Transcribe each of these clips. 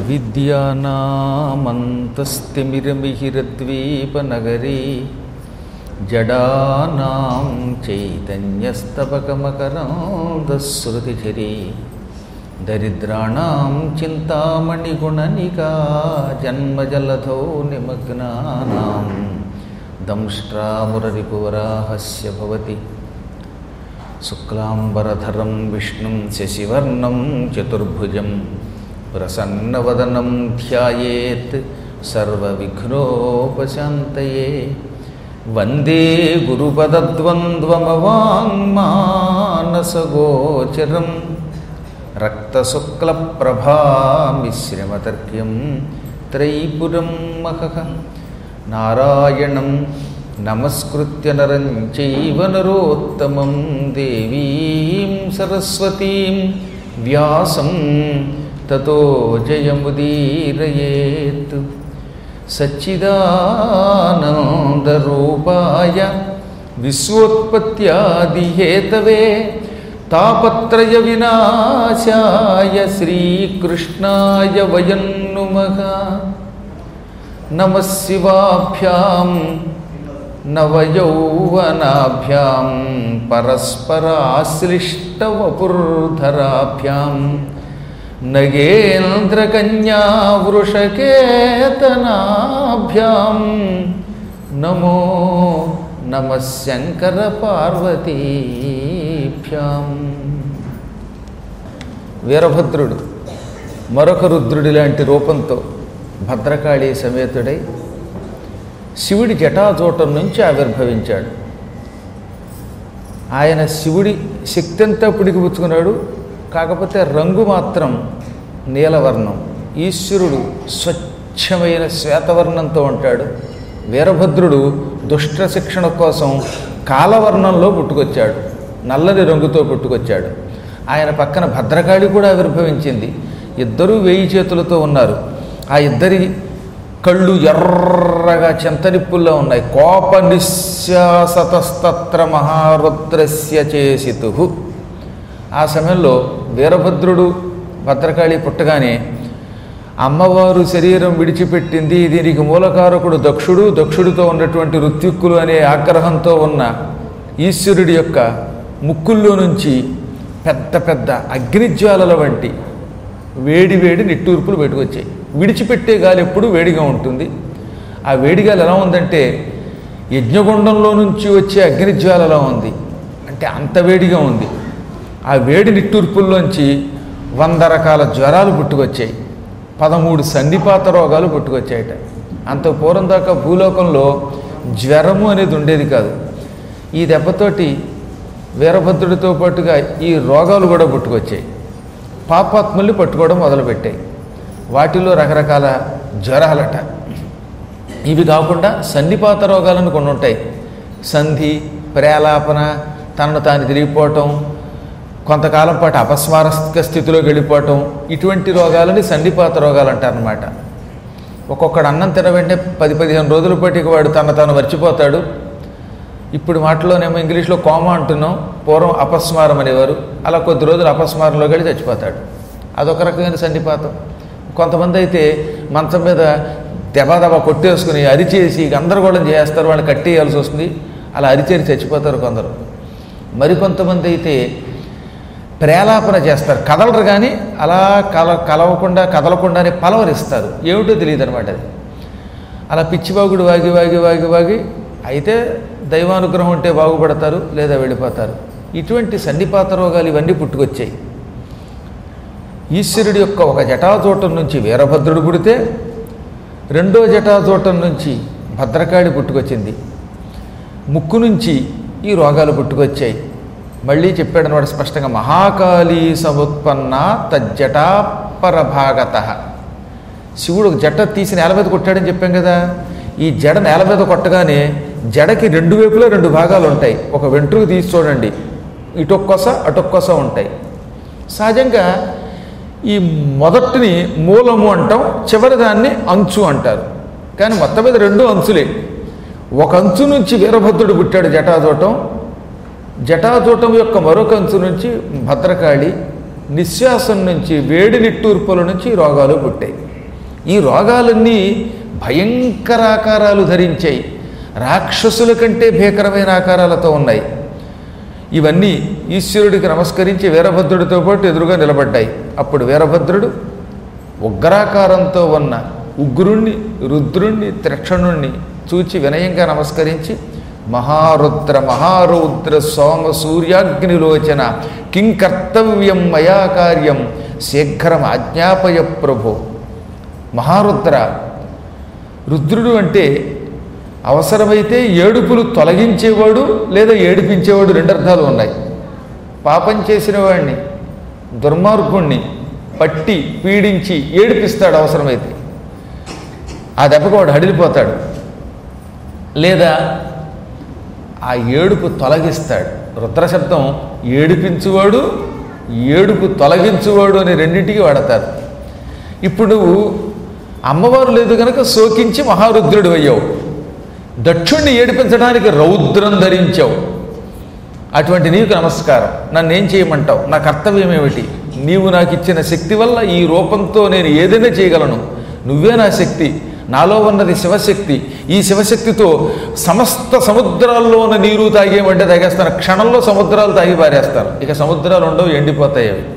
అవిద్యానామంతస్తిమిరమిహిరద్వీపనగరీ జడానాం చైతన్యస్తబకమకరాంధశ్రుతిఝరీ దరిద్రాణం చింతామణిగుణనికా జన్మజలధౌ నిమగ్నానాం దంష్ట్రామురరిపువరాహస్య భవతి శుక్లాంబరధరం విష్ణుం శశివర్ణం చతుర్భుజం ప్రసన్నవదనం ధ్యాయేత్ సర్వవిఘ్నోపశాంతయే వందే గురుపదద్వంద్వమవాङ्మానసగోచరం రక్తశుక్లప్రభామిశ్రమతర్క్యం త్రైపురం మహః నారాయణం నమస్కృత్య నరం చైవ నరోత్తమం దేవీం సరస్వతీం వ్యాసం తతో జయముదీరయేత్ సచ్చిదానందరూపాయ విశ్వోత్పత్యాదిహేతవే తాపత్రయ వినాశాయ శ్రీకృష్ణాయ వయం నుమః నమః శివాభ్యాం నవయౌవనాభ్యాం పరస్పరాశ్లిష్టవపుర్ధరాభ్యాం నగేంద్రకన్యావృషకేతనాభ్యాం నమో నమ శంకర పార్వతీభ్యాం వీరభద్రుడు మరొక రుద్రుడి లాంటి రూపంతో భద్రకాళి సమేతుడై శివుడి జటాజూటం నుంచి ఆవిర్భవించాడు ఆయన శివుడి శక్తి అంతా పుడికిపుచ్చుకున్నాడు కాకపోతే రంగు మాత్రం నీలవర్ణం ఈశ్వరుడు స్వచ్ఛమైన శ్వేతవర్ణంతో ఉంటాడు వీరభద్రుడు దుష్ట శిక్షణ కోసం కాలవర్ణంలో పుట్టుకొచ్చాడు నల్లని రంగుతో పుట్టుకొచ్చాడు ఆయన పక్కన భద్రకాళి కూడా ఆవిర్భవించింది ఇద్దరూ వేయి చేతులతో ఉన్నారు ఆ ఇద్దరి కళ్ళు ఎర్రగా చెంతనిప్పుల్లో ఉన్నాయి కోప నిశ్వాసతస్తత్ర మహారుద్రస్య చేసితు ఆ సమయంలో వీరభద్రుడు భద్రకాళి పుట్టగానే అమ్మవారు శరీరం విడిచిపెట్టింది దీనికి మూలకారకుడు దక్షుడు దక్షుడితో ఉన్నటువంటి ఋత్విక్కులు అనే ఆగ్రహంతో ఉన్న ఈశ్వరుడి యొక్క ముక్కుల్లో నుంచి పెద్ద పెద్ద అగ్నిజ్వాలల వంటి వేడి వేడి నిట్టూర్పులు పెట్టుకొచ్చాయి విడిచిపెట్టే గాలి ఎప్పుడూ వేడిగా ఉంటుంది ఆ వేడి గాలి ఎలా ఉందంటే యజ్ఞగుండంలో నుంచి వచ్చే అగ్నిజ్వాలలా ఉంది అంటే అంత వేడిగా ఉంది ఆ వేడి నిట్టూర్పుల్లోంచి వంద రకాల జ్వరాలు పుట్టుకొచ్చాయి పదమూడు సంధిపాత రోగాలు పుట్టుకొచ్చాయట అంత పూర్వం దాకా భూలోకంలో జ్వరము అనేది ఉండేది కాదు ఈ దెబ్బతోటి వీరభద్రుడితో పాటుగా ఈ రోగాలు కూడా పుట్టుకొచ్చాయి పాపాత్ముల్ని పట్టుకోవడం మొదలుపెట్టాయి వాటిలో రకరకాల జ్వరాలట ఇవి కాకుండా సన్నిపాత రోగాలను కొన్ని ఉంటాయి సంధి ప్రేలాపన తనను తాను తిరిగిపోవటం కొంతకాలం పాటు అపస్మారక స్థితిలోకి వెళ్ళిపోవటం ఇటువంటి రోగాలని సన్నిపాత రోగాలు అంటారనమాట ఒక్కొక్కడు అన్నం తిన వెంటనే పది పదిహేను రోజుల పాటు ఇక వాడు తన తాను మర్చిపోతాడు ఇప్పుడు మాటలోనేమో ఇంగ్లీష్లో కోమా అంటున్నాం పూర్వం అపస్మారం అనేవారు అలా కొద్ది రోజులు అపస్మారంలోకి వెళ్ళి చచ్చిపోతాడు అదొక రకమైన సన్నిపాతం కొంతమంది అయితే మంచం మీద దెబ్బ కొట్టేసుకుని అరిచేసి గందరగోళం చేస్తారు వాళ్ళు కట్టేయాల్సి వస్తుంది అలా అరిచేరి చచ్చిపోతారు కొందరు మరికొంతమంది అయితే ప్రేలాపన చేస్తారు కదలరు కానీ అలా కల కలవకుండా కదలకుండానే పలవరిస్తారు ఏమిటో తెలియదు అనమాట అది అలా పిచ్చివాగుడు వాగి వాగి వాగి వాగి అయితే దైవానుగ్రహం ఉంటే బాగుపడతారు లేదా వెళ్ళిపోతారు ఇటువంటి సన్నిపాత రోగాలు ఇవన్నీ పుట్టుకొచ్చాయి ఈశ్వరుడి యొక్క ఒక జటాజూటం నుంచి వీరభద్రుడు పుడితే రెండో జటాజూటం నుంచి భద్రకాళి పుట్టుకొచ్చింది ముక్కు నుంచి ఈ రోగాలు పుట్టుకొచ్చాయి మళ్ళీ చెప్పాడు అనమాట స్పష్టంగా మహాకాళీ సముత్పన్న తజ్జటా పరభాగత శివుడు ఒక జట తీసి నేల మీద కొట్టాడని చెప్పాం కదా ఈ జడ నేల మీద కొట్టగానే జడకి రెండు వైపులా రెండు భాగాలు ఉంటాయి ఒక వెంట్రుక తీసి చూడండి ఇటొక్కొస అటొక్కొస ఉంటాయి సహజంగా ఈ మొదటిని మూలము అంటాం చివరి దాన్ని అంచు అంటారు కానీ మొత్తం మీద రెండు అంచులే ఒక అంచు నుంచి వీరభద్రుడు పుట్టాడు జటాజూటం జటాజూటం యొక్క మరొక అంచు నుంచి భద్రకాళి నిశ్వాసం నుంచి వేడి నిట్టూర్పుల నుంచి రోగాలు పుట్టాయి ఈ రోగాలన్నీ భయంకర ఆకారాలు ధరించాయి రాక్షసుల కంటే భీకరమైన ఆకారాలతో ఉన్నాయి ఇవన్నీ ఈశ్వరుడికి నమస్కరించి వీరభద్రుడితో పాటు ఎదురుగా నిలబడ్డాయి అప్పుడు వీరభద్రుడు ఉగ్రాకారంతో ఉన్న ఉగ్రుణ్ణి రుద్రుణ్ణి త్రిక్షణుణ్ణి చూచి వినయంగా నమస్కరించి మహారుద్ర మహారౌద్ర సోమ సూర్యాగ్నిలోచన కిం కర్తవ్యం మయా కార్యం శీఘ్రం ఆజ్ఞాపయ ప్రభో మహారుద్ర రుద్రుడు అంటే అవసరమైతే ఏడుపులు తొలగించేవాడు లేదా ఏడిపించేవాడు రెండు అర్థాలు ఉన్నాయి పాపం చేసిన వాడిని దుర్మార్గుణ్ణి పట్టి పీడించి ఏడిపిస్తాడు అవసరమైతే ఆ దెబ్బకు వాడు హడిలిపోతాడు లేదా ఆ ఏడుపు తొలగిస్తాడు రుద్రశబ్దం ఏడిపించువాడు ఏడుపు తొలగించువాడు అని రెండింటికి వాడతారు ఇప్పుడు నువ్వు అమ్మవారు లేదు కనుక శోకించి మహారుద్రుడు అయ్యావు దక్షుణ్ణి ఏడిపించడానికి రౌద్రం ధరించావు అటువంటి నీకు నమస్కారం నన్ను ఏం చేయమంటావు నా కర్తవ్యం ఏమిటి నీవు నాకు ఇచ్చిన శక్తి వల్ల ఈ రూపంతో నేను ఏదైనా చేయగలను నువ్వే నా శక్తి నాలో ఉన్నది శివశక్తి ఈ శివశక్తితో సమస్త సముద్రాల్లో ఉన్న నీరు తాగేమంటే తాగేస్తాను క్షణంలో సముద్రాలు తాగి పారేస్తాను ఇక సముద్రాలు ఉండవు ఎండిపోతాయి అవి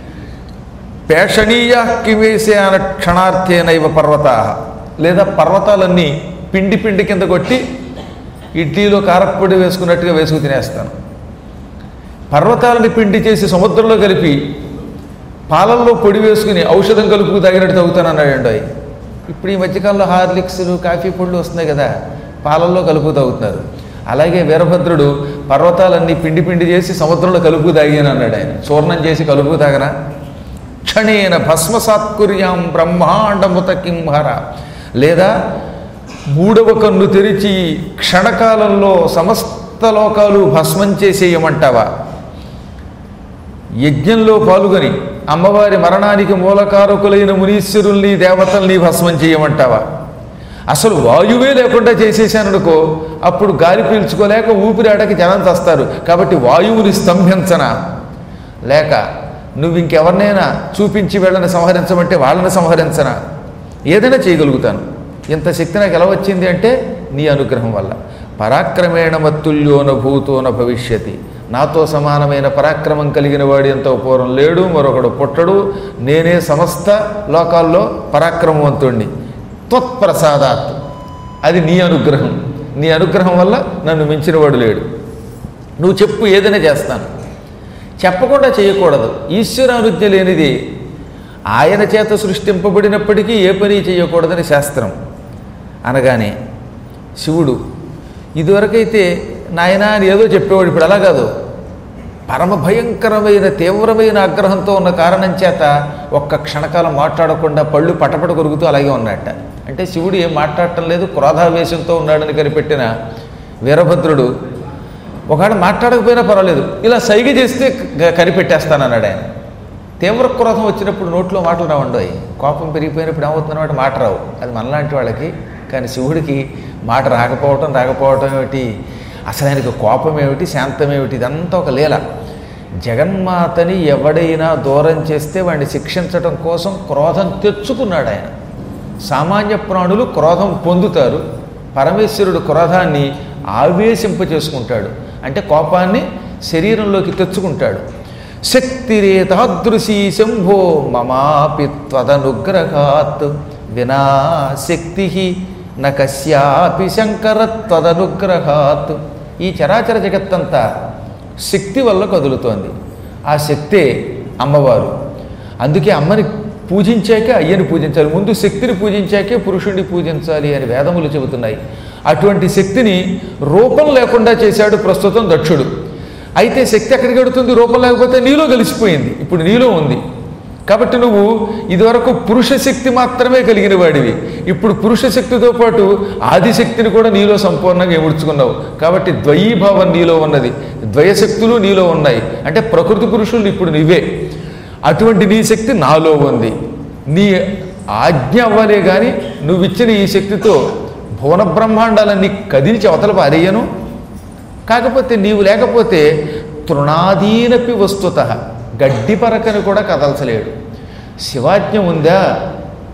పేషణీయ కివేసే అన క్షణార్థేనైవ పర్వత లేదా పర్వతాలన్నీ పిండి పిండి కింద కొట్టి ఇడ్లీలో కారప్పొడి వేసుకున్నట్టుగా వేసుకు తినేస్తాను పర్వతాలని పిండి చేసి సముద్రంలో కలిపి పాలల్లో పొడి వేసుకుని ఔషధం కలుపుకు తాగినట్టు తాగుతాను అన్నాడు ఆయన ఇప్పుడు ఈ మధ్యకాలంలో హార్లిక్స్లు కాఫీ పొడులు వస్తున్నాయి కదా పాలల్లో కలుపు తాగుతున్నారు అలాగే వీరభద్రుడు పర్వతాలన్నీ పిండి పిండి చేసి సముద్రంలో కలుపు తాగాను అన్నాడు ఆయన చూర్ణం చేసి కలుపు తాగనా క్షణేన భస్మసాత్కుర్యాం బ్రహ్మాండముత కింహర లేదా మూడవ కన్ను తెరిచి క్షణకాలంలో సమస్త లోకాలు భస్మం చేసేయమంటావా యజ్ఞంలో పాల్గొని అమ్మవారి మరణానికి మూలకారకులైన మునీశ్వరుల్ని దేవతల్ని భస్మం చేయమంటావా అసలు వాయువే లేకుండా చేసేసాననుకో అప్పుడు గాలి పీల్చుకోలేక ఊపిరాడకి జనం చస్తారు కాబట్టి వాయువుని స్తంభించనా లేక నువ్వు ఇంకెవరినైనా చూపించి వీళ్ళని సంహరించమంటే వాళ్ళని సంహరించనా ఏదైనా చేయగలుగుతాను ఇంత శక్తి నాకు ఎలా వచ్చింది అంటే నీ అనుగ్రహం వల్ల పరాక్రమేణ మత్తుల్యోన భూతోన భవిష్యతి నాతో సమానమైన పరాక్రమం కలిగిన వాడు ఎంతో పూర్వం లేడు మరొకడు పుట్టడు నేనే సమస్త లోకాల్లో పరాక్రమవంతుణ్ణి త్వత్ప్రసాదాత్ అది నీ అనుగ్రహం నీ అనుగ్రహం వల్ల నన్ను మించినవాడు లేడు నువ్వు చెప్పు ఏదైనా చేస్తాను చెప్పకుండా చేయకూడదు ఈశ్వరానుజ్ఞ లేనిది ఆయన చేత సృష్టింపబడినప్పటికీ ఏ పని చేయకూడదని శాస్త్రం అనగానే శివుడు ఇదివరకైతే నాయన అని ఏదో చెప్పేవాడు ఇప్పుడు అలా కాదు పరమ భయంకరమైన తీవ్రమైన ఆగ్రహంతో ఉన్న కారణం చేత ఒక్క క్షణకాలం మాట్లాడకుండా పళ్ళు పటపట కొరుకుతూ అలాగే ఉన్నట్ట అంటే శివుడు ఏం మాట్లాడటం లేదు క్రోధావేశంతో ఉన్నాడని కనిపెట్టిన వీరభద్రుడు ఒకవేళ మాట్లాడకపోయినా పర్వాలేదు ఇలా సైగ చేస్తే గ- కనిపెట్టేస్తానన్నాడు ఆయన తీవ్ర క్రోధం వచ్చినప్పుడు నోట్లో మాటలు రావండి కోపం పెరిగిపోయినప్పుడు ఏమవుతుందన్నమాట మాట రావు అది మనలాంటి వాళ్ళకి కానీ శివుడికి మాట రాకపోవటం రాకపోవటం ఏమిటి అసలు ఆయనకి కోపం ఏమిటి శాంతం ఏమిటి ఇదంతా ఒక లీల జగన్మాతని ఎవడైనా దూరం చేస్తే వాడిని శిక్షించటం కోసం క్రోధం తెచ్చుకున్నాడు ఆయన సామాన్య ప్రాణులు క్రోధం పొందుతారు పరమేశ్వరుడు క్రోధాన్ని ఆవేశింప చేసుకుంటాడు అంటే కోపాన్ని శరీరంలోకి తెచ్చుకుంటాడు శక్తిరే తాదృశీ శంభో మమాపి త్వదనుగ్రహాత్ వినా శక్తి న కస్యాపి శంకర త్వదనుగ్రహాత్ ఈ చరాచర జగత్తంతా శక్తి వల్ల కదులుతోంది ఆ శక్తే అమ్మవారు అందుకే అమ్మని పూజించాకే అయ్యని పూజించాలి ముందు శక్తిని పూజించాకే పురుషుడిని పూజించాలి అని వేదములు చెబుతున్నాయి అటువంటి శక్తిని రూపం లేకుండా చేశాడు ప్రస్తుతం దక్షుడు అయితే శక్తి ఎక్కడికి వెడుతుంది రూపం లేకపోతే నీలో కలిసిపోయింది ఇప్పుడు నీలో ఉంది కాబట్టి నువ్వు ఇదివరకు పురుష శక్తి మాత్రమే కలిగిన వాడివి ఇప్పుడు పురుష శక్తితో పాటు ఆదిశక్తిని కూడా నీలో సంపూర్ణంగా ఏముడ్చుకున్నావు కాబట్టి ద్వయీభావం నీలో ఉన్నది ద్వయశక్తులు నీలో ఉన్నాయి అంటే ప్రకృతి పురుషులు ఇప్పుడు నీవే అటువంటి నీ శక్తి నాలో ఉంది నీ ఆజ్ఞ అవ్వలే కానీ నువ్వు ఇచ్చిన ఈ శక్తితో భువన బ్రహ్మాండాలన్నీ కదిల్చి అవతల పారేయను కాకపోతే నీవు లేకపోతే తృణాదీనపి వస్తుత గడ్డి పరకని కూడా కదల్చలేడు శివాజ్ఞ ఉందా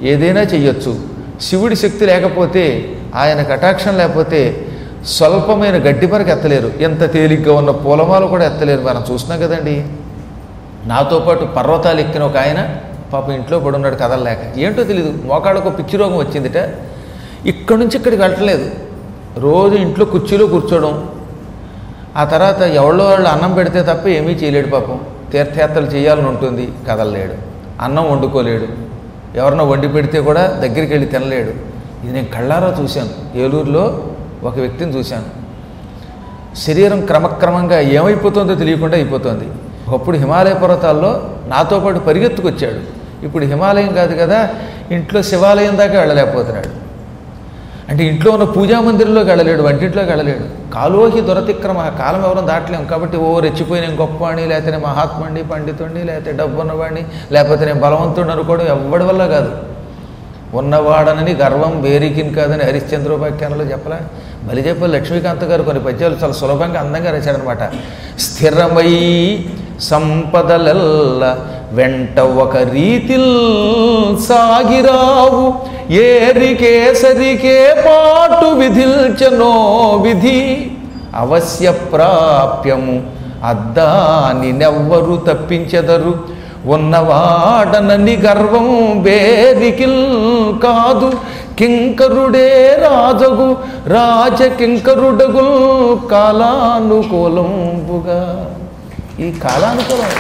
ఏదైనా చెయ్యొచ్చు శివుడి శక్తి లేకపోతే ఆయన కటాక్షం లేకపోతే స్వల్పమైన గడ్డి పరకు ఎత్తలేరు ఎంత తేలిగ్గా ఉన్న పూలమాలు కూడా ఎత్తలేరు మనం చూస్తున్నాం కదండి నాతో పాటు పర్వతాలు ఎక్కిన ఒక ఆయన పాప ఇంట్లో పడున్నాడు కదలలేక ఏంటో తెలియదు మోకాళ్ళకు పిచ్చి రోగం వచ్చిందిట ఇక్కడి నుంచి ఇక్కడికి వెళ్ళట్లేదు రోజు ఇంట్లో కుర్చీలో కూర్చోవడం ఆ తర్వాత ఎవరో వాళ్ళు అన్నం పెడితే తప్ప ఏమీ చేయలేడు పాపం తీర్థయాత్రలు చేయాలని ఉంటుంది కదలలేడు అన్నం వండుకోలేడు ఎవరన్నా వండి పెడితే కూడా దగ్గరికి వెళ్ళి తినలేడు ఇది నేను కళ్ళారా చూశాను ఏలూరులో ఒక వ్యక్తిని చూశాను శరీరం క్రమక్రమంగా ఏమైపోతుందో తెలియకుండా అయిపోతుంది ఒకప్పుడు హిమాలయ పర్వతాల్లో నాతో పాటు పరిగెత్తుకొచ్చాడు ఇప్పుడు హిమాలయం కాదు కదా ఇంట్లో శివాలయం దాకా వెళ్ళలేకపోతున్నాడు అంటే ఇంట్లో ఉన్న పూజా మందిరంలోకి వెళ్ళలేడు వంటింట్లోకి వెళ్ళలేడు కాలోహి దురతిక్రమ కాలం ఎవరం దాటలేం కాబట్టి ఓ రెచ్చిపోయిన నేను గొప్పవాణి లేకపోతే నేను మహాత్ముడిని పండితుడిని లేకపోతే డబ్బు ఉన్నవాడిని లేకపోతే నేను బలవంతుడిని అనుకోవడం ఎవ్వడి వల్ల కాదు ఉన్నవాడనని గర్వం వేరికిన్ కాదని హరిశ్చంద్రోపాఖ్యానంలో చెప్పలే బలిజేపల్లి లక్ష్మీకాంత్ గారు కొన్ని పద్యాలు చాలా సులభంగా అందంగా రాశాడనమాట స్థిరమై సంపదలెల్ల వెంట ఒక రీతిల్ సాగిరావు ఏరికేసరికే పాటు విధిల్చనో విధి అవశ్య ప్రాప్యము అద్దాని నెవ్వరు తప్పించెదరు ఉన్నవాడనని గర్వం బేరికిల్ కాదు కింకరుడే రాజగు రాజకింకరుడగు కాలానుకూలంబుగా ఈ కాలానుకూలం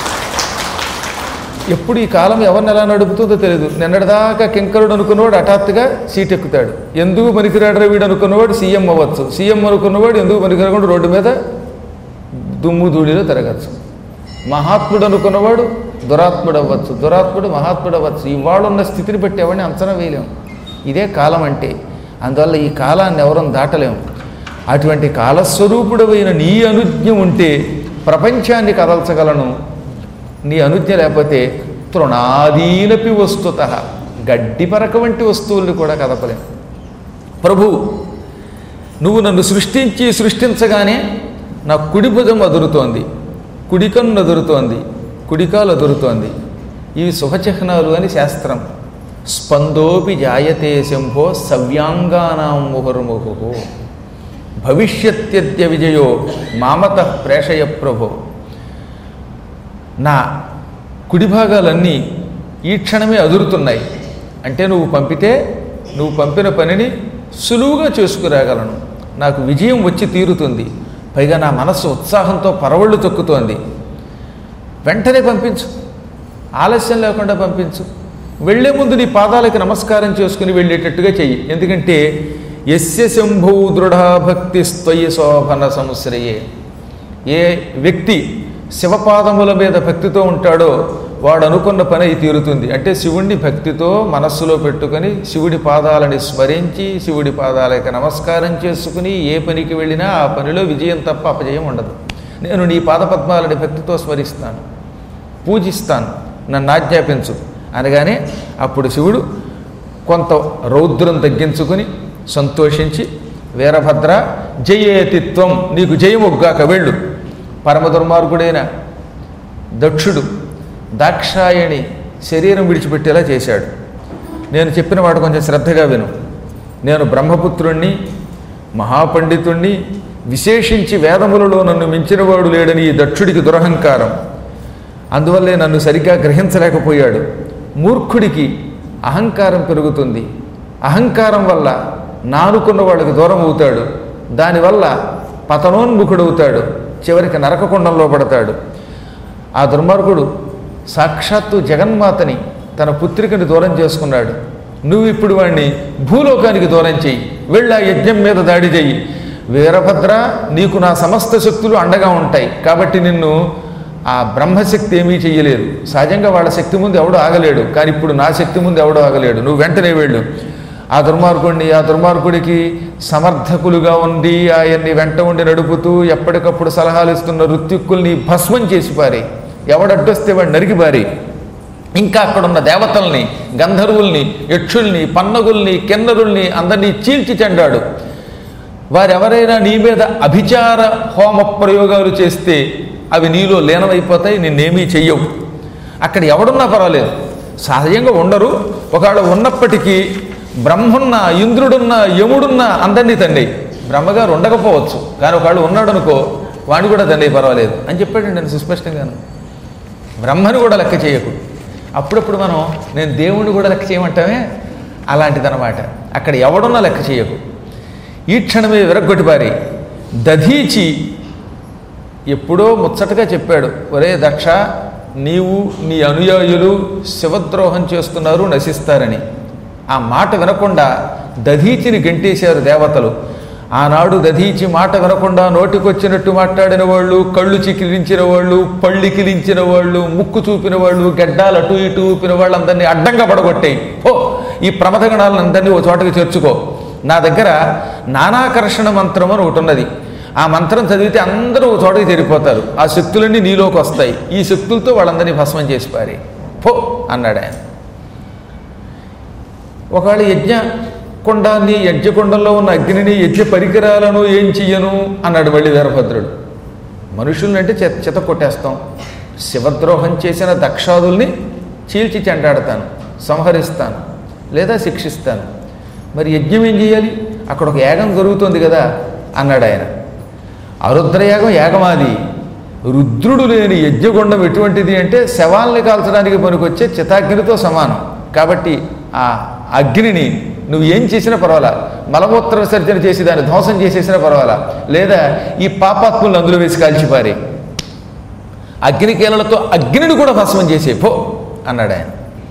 ఎప్పుడు ఈ కాలం ఎవరిని ఎలా నడుపుతుందో తెలియదు నిన్నటిదాకా కింకరుడు అనుకున్నవాడు హఠాత్తుగా సీట్ ఎక్కుతాడు ఎందుకు పనికిరాడరా వీడు అనుకున్నవాడు సీఎం అవ్వచ్చు సీఎం అనుకున్నవాడు ఎందుకు పనికిరాకుండా రోడ్డు మీద దుమ్ము ధూళిలో తిరగచ్చు మహాత్ముడు అనుకున్నవాడు దురాత్ముడు అవ్వచ్చు దురాత్ముడు మహాత్ముడు అవ్వచ్చు ఇవాళ ఉన్న స్థితిని బట్టి ఎవరిని అంచనా వేయలేం ఇదే కాలం అంటే అందువల్ల ఈ కాలాన్ని ఎవరం దాటలేము అటువంటి కాలస్వరూపుడమైన నీ అనుజ్ఞ ఉంటే ప్రపంచాన్ని కదల్చగలను నీ అనుజ్ఞ లేకపోతే తృణాదీనపి వస్తుత గడ్డి పరక వంటి వస్తువుల్ని కూడా కదపలేం ప్రభు నువ్వు నన్ను సృష్టించి సృష్టించగానే నా కుడి భుజం అదురుతోంది కుడికన్ను అదురుతోంది కుడికాలు అదురుతోంది ఇవి శుభచిహ్నాలు అని శాస్త్రం స్పందోపి జాయతే శంభో సవ్యాంగానాం ముహుర్ముహు భవిష్యత్యద్య విజయో మామత ప్రేషయ ప్రభో నా కుడి భాగాలన్నీ ఈ క్షణమే అదురుతున్నాయి అంటే నువ్వు పంపితే నువ్వు పంపిన పనిని సులువుగా చేసుకురాగలను నాకు విజయం వచ్చి తీరుతుంది పైగా నా మనస్సు ఉత్సాహంతో పరవళ్ళు తొక్కుతోంది వెంటనే పంపించు ఆలస్యం లేకుండా పంపించు వెళ్లే ముందు నీ పాదాలకి నమస్కారం చేసుకుని వెళ్ళేటట్టుగా చెయ్యి ఎందుకంటే ఎస్య శంభూ దృఢ భక్తి స్వయి శోభన సంశ్రయే ఏ వ్యక్తి శివపాదముల మీద భక్తితో ఉంటాడో వాడు అనుకున్న పని అయి తీరుతుంది అంటే శివుణ్ణి భక్తితో మనస్సులో పెట్టుకొని శివుడి పాదాలని స్మరించి శివుడి పాదాలకి నమస్కారం చేసుకుని ఏ పనికి వెళ్ళినా ఆ పనిలో విజయం తప్ప అపజయం ఉండదు నేను నీ పాదపద్మాలని భక్తితో స్మరిస్తాను పూజిస్తాను నన్ను ఆజ్ఞాపించు అనగానే అప్పుడు శివుడు కొంత రౌద్రం తగ్గించుకుని సంతోషించి వీరభద్ర జయేతిత్వం నీకు జయముగ్గాక వెళ్ళు పరమ దుర్మార్గుడైన దక్షుడు దాక్షాయణి శరీరం విడిచిపెట్టేలా చేశాడు నేను చెప్పిన వాడు కొంచెం శ్రద్ధగా విను నేను బ్రహ్మపుత్రుణ్ణి మహాపండితుణ్ణి విశేషించి వేదములలో నన్ను మించినవాడు లేడని ఈ దక్షుడికి దురహంకారం అందువల్లే నన్ను సరిగ్గా గ్రహించలేకపోయాడు మూర్ఖుడికి అహంకారం పెరుగుతుంది అహంకారం వల్ల నానుకున్న వాళ్ళకి దూరం అవుతాడు దానివల్ల పతనోన్ముఖుడవుతాడు చివరికి నరకకుండంలో పడతాడు ఆ దుర్మార్గుడు సాక్షాత్తు జగన్మాతని తన పుత్రికని దూరం చేసుకున్నాడు నువ్వు ఇప్పుడు వాడిని భూలోకానికి దూరం చెయ్యి వెళ్ళి ఆ యజ్ఞం మీద దాడి చెయ్యి వీరభద్ర నీకు నా సమస్త శక్తులు అండగా ఉంటాయి కాబట్టి నిన్ను ఆ బ్రహ్మశక్తి ఏమీ చెయ్యలేదు సహజంగా వాళ్ళ శక్తి ముందు ఎవడు ఆగలేడు కానీ ఇప్పుడు నా శక్తి ముందు ఎవడు ఆగలేడు నువ్వు వెంటనే వెళ్ళు ఆ దుర్మార్గుడిని ఆ దుర్మార్గుడికి సమర్థకులుగా ఉండి ఆయన్ని వెంట ఉండి నడుపుతూ ఎప్పటికప్పుడు సలహాలు ఇస్తున్న ఋత్విక్కుల్ని భస్మం చేసి పారి ఎవడడ్డొస్తే వాడు నరికి పారి ఇంకా అక్కడ ఉన్న దేవతల్ని గంధర్వుల్ని యక్షుల్ని పన్నగుల్ని కిన్నరుల్ని అందరినీ చీల్చి చెండాడు వారెవరైనా నీ మీద అభిచార హోమ ప్రయోగాలు చేస్తే అవి నీలో లీనమైపోతాయి నిన్నేమీ చెయ్యవు అక్కడ ఎవడున్నా పర్వాలేదు సహజంగా ఉండరు ఒకవేళ ఉన్నప్పటికీ బ్రహ్మన్న ఇంద్రుడున్న యముడున్న అందరినీ తండ్రి బ్రహ్మగారు ఉండకపోవచ్చు కానీ ఒకవేళ ఉన్నాడు అనుకో వాడిని కూడా తండ్రి పర్వాలేదు అని చెప్పాడు నేను సుస్పష్టంగాను బ్రహ్మను కూడా లెక్క చేయకు అప్పుడప్పుడు మనం నేను దేవుణ్ణి కూడా లెక్క చేయమంటామే అలాంటిదన్నమాట అక్కడ ఎవడున్నా లెక్క చేయకు ఈ క్షణమే విరగ్గొట్టిపారి దధీచి ఎప్పుడో ముచ్చటగా చెప్పాడు ఒరే దక్ష నీవు నీ అనుయాయులు శివద్రోహం చేస్తున్నారు నశిస్తారని ఆ మాట వినకుండా దధీచిని గంటేశారు దేవతలు ఆనాడు దధీచి మాట వినకుండా నోటికొచ్చినట్టు మాట్లాడిన వాళ్ళు కళ్ళు చికిలించిన వాళ్ళు పళ్ళు కిలించిన వాళ్ళు ముక్కు చూపిన వాళ్ళు గడ్డాలు అటు ఇటు ఊపిన వాళ్ళందరినీ అడ్డంగా పడగొట్టాయి ఓ ఈ ప్రమథగణాలను అందరినీ ఓ చోటకి చేర్చుకో నా దగ్గర నానాకర్షణ మంత్రం అని ఒకటి ఉన్నది ఆ మంత్రం చదివితే అందరూ ఒక చోటకి చేరిపోతారు ఆ శక్తులన్నీ నీలోకి వస్తాయి ఈ శక్తులతో వాళ్ళందరినీ భస్మం చేసి పారి పో అన్నాడు ఆయన ఒకవేళ యజ్ఞ కుండాన్ని యజ్ఞకుండంలో ఉన్న అగ్నిని యజ్ఞ పరికరాలను ఏం చెయ్యను అన్నాడు మళ్ళీ వీరభద్రుడు మనుషుల్నంటే చెత్త చెత్త కొట్టేస్తాం శివద్రోహం చేసిన దక్షాదుల్ని చీల్చి చెండాడతాను సంహరిస్తాను లేదా శిక్షిస్తాను మరి యజ్ఞం ఏం చేయాలి అక్కడ ఒక యాగం జరుగుతుంది కదా అన్నాడు ఆయన అరుద్రయాగం యాగమాది రుద్రుడు లేని యజ్ఞగుండం ఎటువంటిది అంటే శవాల్ని కాల్చడానికి పనికొచ్చే చితాగ్నితో సమానం కాబట్టి ఆ అగ్నిని నువ్వు ఏం చేసినా పర్వాలా మలమూత్ర విసర్జన చేసి దాన్ని ధ్వంసం చేసేసినా పర్వాలా లేదా ఈ పాపాత్ములను అందులో వేసి కాల్చిపారి అగ్నికీలలతో అగ్నిని కూడా భస్మం చేసే పో అన్నాడు ఆయన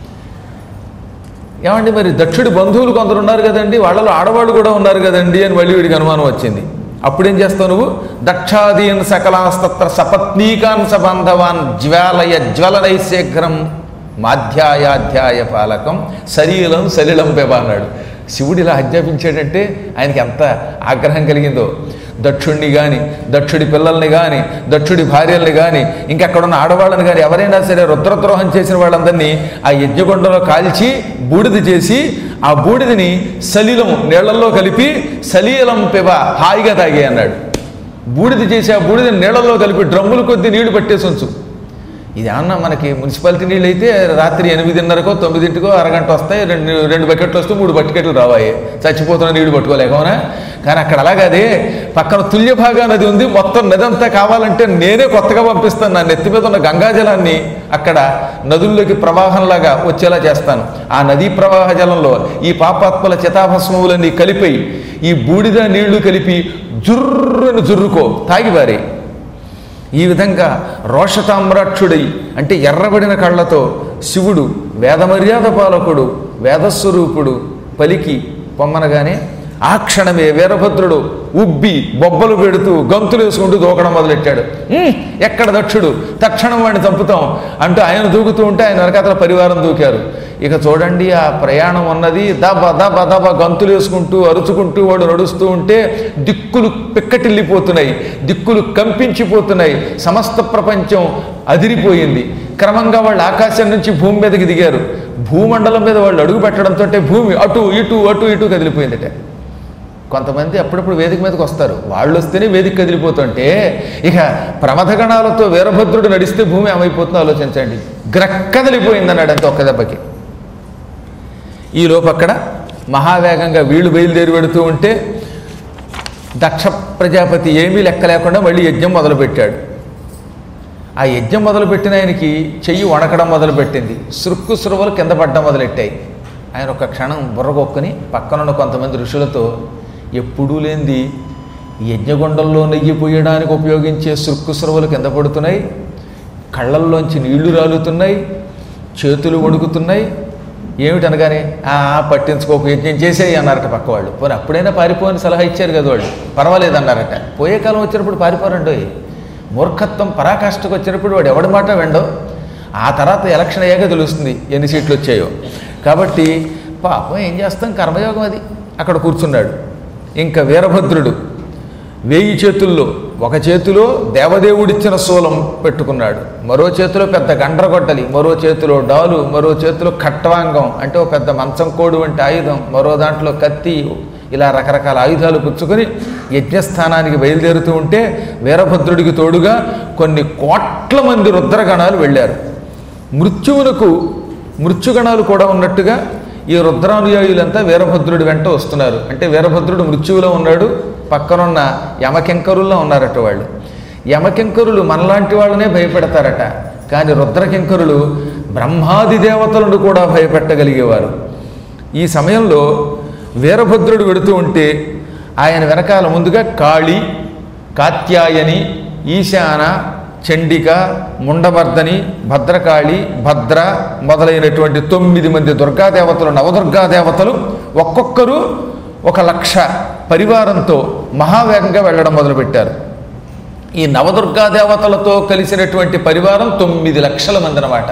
ఏమండి మరి దక్షుడి బంధువులు కొందరు ఉన్నారు కదండి వాళ్ళలో ఆడవాళ్ళు కూడా ఉన్నారు కదండి అని మళ్ళీ వీడికి అనుమానం వచ్చింది అప్పుడేం చేస్తావు నువ్వు దక్షాదీన్ సకలాస్తత్ర సపత్నీకాన్ సబాంధవాన్ జ్వాలయ జ్వలనై శీఘ్రం మాధ్యాయాధ్యాయ పాలకం శరీరం సలిలం పెబ అన్నాడు శివుడు ఇలా ఆజ్ఞాపించాడంటే ఆయనకి ఎంత ఆగ్రహం కలిగిందో దక్షుణ్ణి కానీ దక్షుడి పిల్లల్ని కానీ దక్షుడి భార్యల్ని కానీ ఇంకెక్కడ ఉన్న ఆడవాళ్ళని కానీ ఎవరైనా సరే రుద్రద్రోహం చేసిన వాళ్ళందరినీ ఆ యజ్ఞగుండంలో కాల్చి బూడిద చేసి ఆ బూడిదని సలిలం నీళ్లలో కలిపి సలీలం పెవ హాయిగా తాగి అన్నాడు బూడిద చేసి ఆ బూడిదని నీళ్లలో కలిపి డ్రమ్ములు కొద్ది నీళ్లు పట్టేసి ఉంచు ఇది ఏమన్నా మనకి మున్సిపాలిటీ నీళ్ళు అయితే రాత్రి ఎనిమిదిన్నరకో తొమ్మిదింటికో అరగంట వస్తాయి రెండు రెండు బకెట్లు వస్తే మూడు బకెట్లు రావాయి చచ్చిపోతున్న నీళ్లు పట్టుకోలేకమనా కానీ అక్కడ అలాగదే పక్కన తుల్యభాగా నది ఉంది మొత్తం నది అంతా కావాలంటే నేనే కొత్తగా పంపిస్తాను నా నెత్తి మీద ఉన్న గంగాజలాన్ని అక్కడ నదుల్లోకి ప్రవాహంలాగా వచ్చేలా చేస్తాను ఆ నదీ ప్రవాహ జలంలో ఈ పాపాత్మల చితాభస్మములన్నీ కలిపి ఈ బూడిద నీళ్లు కలిపి జుర్రును జుర్రుకో తాగివారి ఈ విధంగా రోషతామ్రాక్షుడై అంటే ఎర్రబడిన కళ్ళతో శివుడు వేదమర్యాద పాలకుడు వేదస్వరూపుడు పలికి పొమ్మనగానే ఆ క్షణమే వీరభద్రుడు ఉబ్బి బొబ్బలు పెడుతూ గంతులు వేసుకుంటూ దూకడం మొదలెట్టాడు "ఉమ్, ఎక్కడ దక్షుడు తక్షణం వాడిని చంపుతాం అంటూ ఆయన దూకుతూ ఉంటే ఆయన వెనకాతల పరివారం దూకారు ఇక చూడండి ఆ ప్రయాణం ఉన్నది దబ దబ దబ గంతులు వేసుకుంటూ అరుచుకుంటూ వాడు నడుస్తూ ఉంటే దిక్కులు పిక్కటిల్లిపోతున్నాయి దిక్కులు కంపించిపోతున్నాయి సమస్త ప్రపంచం అదిరిపోయింది క్రమంగా వాళ్ళు ఆకాశం నుంచి భూమి మీదకి దిగారు భూమండలం మీద వాళ్ళు అడుగు పెట్టడంతో భూమి అటు ఇటు అటు ఇటు కదిలిపోయిందట కొంతమంది అప్పుడప్పుడు వేదిక మీదకి వస్తారు వాళ్ళు వస్తేనే వేదిక కదిలిపోతుంటే ఇక ప్రమథగణాలతో వీరభద్రుడు నడిస్తే భూమి ఏమైపోతుందో ఆలోచించండి గ్రక్కదిలిపోయిందన్నాడు అంత ఒక్క దెబ్బకి ఈ లోపు అక్కడ మహావేగంగా వీళ్ళు బయలుదేరి పెడుతూ ఉంటే దక్ష ప్రజాపతి ఏమీ లెక్క లేకుండా మళ్ళీ యజ్ఞం మొదలుపెట్టాడు ఆ యజ్ఞం మొదలుపెట్టిన ఆయనకి చెయ్యి వణకడం మొదలుపెట్టింది సృక్కు సృవలు కింద పడ్డం మొదలెట్టాయి ఆయన ఒక క్షణం బుర్రగొక్కుని పక్కనున్న కొంతమంది ఋషులతో ఎప్పుడూ లేనిది యజ్ఞగుండంలో నెయ్యి పోయడానికి ఉపయోగించే సృక్కు సృవలు కింద పడుతున్నాయి కళ్ళల్లోంచి నీళ్లు రాలుతున్నాయి చేతులు వణుకుతున్నాయి ఏమిటనగానే "ఆ, పట్టించుకోకు యజ్ఞం చేసేయి అన్నారట పక్క వాళ్ళు పోనీ అప్పుడైనా పారిపోని సలహా ఇచ్చారు కదా వాళ్ళు పర్వాలేదు అన్నారట పోయే కాలం వచ్చినప్పుడు పారిపోరండోయ్ మూర్ఖత్వం పరాకాష్ఠకు వచ్చినప్పుడు వాడు ఎవడి మాట వెండో ఆ తర్వాత ఎలక్షన్ అయ్యాక తెలుస్తుంది ఎన్ని సీట్లు వచ్చాయో కాబట్టి పాపం ఏం చేస్తాం కర్మయోగం అది అక్కడ కూర్చున్నాడు ఇంకా వీరభద్రుడు వేయి చేతుల్లో ఒక చేతిలో దేవదేవుడిచ్చిన శూలం పెట్టుకున్నాడు మరో చేతిలో పెద్ద గండ్రగొడ్డలి మరో చేతిలో డాలు మరో చేతిలో ఖట్వాంగం అంటే ఒక పెద్ద మంచం కోడు వంటి ఆయుధం మరో దాంట్లో కత్తి ఇలా రకరకాల ఆయుధాలు పుచ్చుకొని యజ్ఞస్థానానికి బయలుదేరుతూ ఉంటే వీరభద్రుడికి తోడుగా కొన్ని కోట్ల మంది రుద్రగణాలు వెళ్ళారు మృత్యువునకు మృత్యుగణాలు కూడా ఉన్నట్టుగా ఈ రుద్రానుయాయులంతా వీరభద్రుడి వెంట వస్తున్నారు అంటే వీరభద్రుడు మృత్యువులో ఉన్నాడు పక్కనున్న యమకెంకరుల్లో ఉన్నారట వాళ్ళు యమకెంకరులు మనలాంటి వాళ్ళనే భయపెడతారట కానీ రుద్రకెంకరులు బ్రహ్మాది దేవతలను కూడా భయపెట్టగలిగేవారు ఈ సమయంలో వీరభద్రుడు వెడుతూ ఉంటే ఆయన వెనకాల ముందుగా కాళి కాత్యాయని ఈశాన చండిక ముండమర్దని భద్రకాళి భద్ర మొదలైనటువంటి తొమ్మిది మంది దుర్గాదేవతలు నవదుర్గాదేవతలు ఒక్కొక్కరు ఒక లక్ష పరివారంతో మహావేగంగా వెళ్ళడం మొదలుపెట్టారు ఈ నవదుర్గా దేవతలతో కలిసినటువంటి పరివారం తొమ్మిది లక్షల మంది అన్నమాట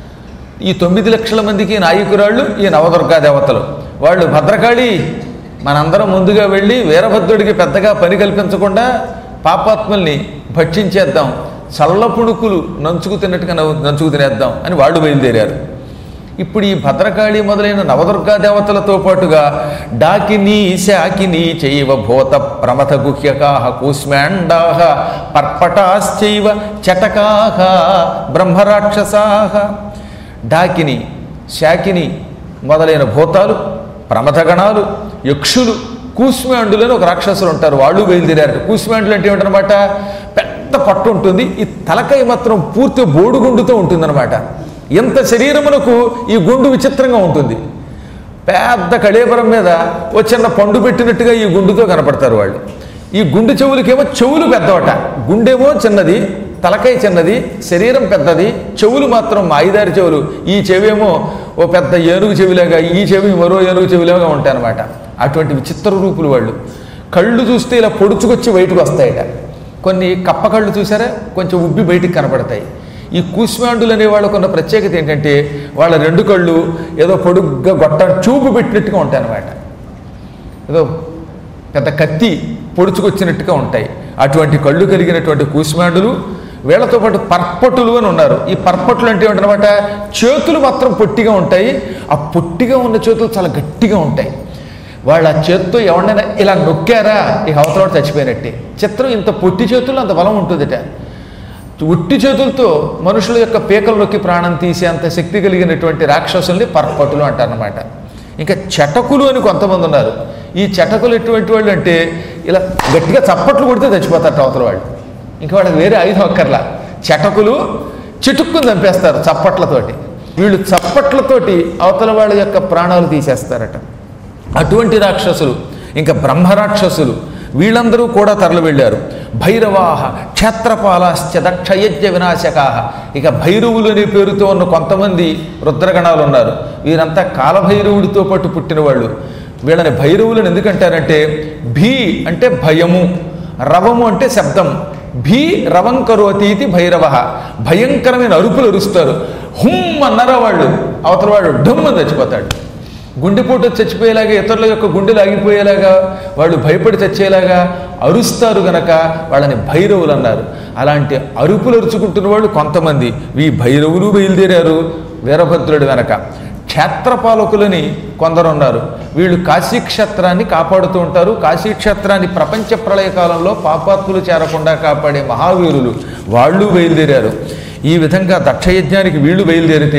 ఈ తొమ్మిది లక్షల మందికి నాయకురాళ్ళు ఈ నవదుర్గా దేవతలు వాళ్ళు భద్రకాళి మనందరం ముందుగా వెళ్ళి వీరభద్రుడికి పెద్దగా పని కల్పించకుండా పాపాత్మల్ని భక్షించేద్దాం చల్ల పుణుకులు నంచుకు తిన్నట్టుగా నవ్వు- నంచుకు తినేద్దాం అని వాళ్ళు బయలుదేరారు ఇప్పుడు ఈ భద్రకాళి మొదలైన నవదుర్గా దేవతలతో పాటుగా డాకిని శాకిని చైవ భూత ప్రమథ గుహ్యకాహ కూష్మాండాహ పర్పటాశ్చైవ చటకాహ బ్రహ్మరాక్షసాహ డాకిని శాకిని మొదలైన భూతాలు ప్రమథగణాలు యక్షులు కూష్మాండులని ఒక రాక్షసులు ఉంటారు వాళ్ళు బయలుదేరారు కూష్మాండులు అంటే ఏమిటనమాట పెద్ద పట్టు ఉంటుంది ఈ తలకాయ మాత్రం పూర్తి బోడుగుండుతో ఉంటుందన్నమాట ఎంత శరీరమునకు ఈ గుండు విచిత్రంగా ఉంటుంది పెద్ద కళేబరం మీద ఓ చిన్న పండు పెట్టినట్టుగా ఈ గుండుతో కనపడతారు వాళ్ళు ఈ గుండు చెవులకేమో చెవులు పెద్దవట గుండేమో చిన్నది తలకాయ చిన్నది శరీరం పెద్దది చెవులు మాత్రం మాయిదారి చెవులు ఈ చెవేమో ఓ పెద్ద ఏనుగు చెవిలాగా ఈ చెవి మరో ఏనుగు చెవిలాగా ఉంటాయన్నమాట అటువంటి విచిత్ర రూపులు వాళ్ళు కళ్ళు చూస్తే ఇలా పొడుచుకొచ్చి బయటకు వస్తాయట కొన్ని కప్ప కళ్ళు చూసారా కొంచెం ఉబ్బి బయటికి కనపడతాయి ఈ కూష్మాండులు అనే వాళ్ళకు ఉన్న ప్రత్యేకత ఏంటంటే వాళ్ళ రెండు కళ్ళు ఏదో పొడుగ్గా గొట్ట చూపు పెట్టినట్టుగా ఉంటాయి అన్నమాట ఏదో పెద్ద కత్తి పొడుచుకొచ్చినట్టుగా ఉంటాయి అటువంటి కళ్ళు కలిగినటువంటి కూష్మాండులు వీళ్ళతో పాటు పర్పటులు అని ఉన్నారు ఈ పర్పట్లు అంటే ఏమిటనమాట చేతులు మాత్రం పొట్టిగా ఉంటాయి ఆ పొట్టిగా ఉన్న చేతులు చాలా గట్టిగా ఉంటాయి వాళ్ళ ఆ చేత్తో ఎవరినైనా ఇలా నొక్కారా ఈ అవతల చచ్చిపోయినట్టే చిత్రం ఇంత పొట్టి చేతుల్లో అంత బలం ఉంటుందిట ఉట్టి చేతులతో మనుషుల యొక్క పీకలు నొక్కి ప్రాణం తీసేంత శక్తి కలిగినటువంటి రాక్షసుల్ని పర్పటులు అంటారనమాట ఇంకా చటకులు అని కొంతమంది ఉన్నారు ఈ చటకులు ఎటువంటి వాళ్ళు అంటే ఇలా గట్టిగా చప్పట్లు కొడితే చచ్చిపోతారు అవతల వాళ్ళు ఇంకా వాళ్ళకి వేరే ఆయుధం అక్కర్లా చటకులు చిటుక్కుని చంపేస్తారు చప్పట్లతోటి వీళ్ళు చప్పట్లతోటి అవతల వాళ్ళ యొక్క ప్రాణాలు తీసేస్తారట అటువంటి రాక్షసులు ఇంకా బ్రహ్మరాక్షసులు వీళ్ళందరూ కూడా తరలి వెళ్ళారు భైరవాహ క్షేత్రపాలాశ్చ దక్షయజ్ఞ వినాశకాహ ఇక భైరవులు అనే పేరుతో ఉన్న కొంతమంది రుద్రగణాలు ఉన్నారు వీరంతా కాలభైరవుడితో పాటు పుట్టిన వాళ్ళు వీళ్ళని భైరవులను ఎందుకంటారంటే భీ అంటే భయము రవము అంటే శబ్దం భీ రవం కరోతీతి భైరవ భయంకరమైన అరుపులు అరుస్తారు హుమ్ అన్నారా వాళ్ళు అవతల వాడు ఢమ్మ చచ్చిపోతాడు గుండెపోటు వచ్చి చచ్చిపోయేలాగా ఇతరుల యొక్క గుండెలు ఆగిపోయేలాగా వాళ్ళు భయపడి చచ్చేలాగా అరుస్తారు గనక వాళ్ళని భైరవులు అన్నారు అలాంటి అరుపులు అరుచుకుంటున్న వాళ్ళు కొంతమంది ఈ భైరవులు బయలుదేరారు వీరభద్రుడి వెనక క్షేత్రపాలకులని కొందరు ఉన్నారు వీళ్ళు కాశీక్షేత్రాన్ని కాపాడుతూ ఉంటారు కాశీక్షేత్రాన్ని ప్రపంచ ప్రళయకాలంలో పాపాత్ములు చేరకుండా కాపాడే మహావీరులు వాళ్ళు బయలుదేరారు ఈ విధంగా దక్షయజ్ఞానికి వీళ్ళు బయలుదేరితే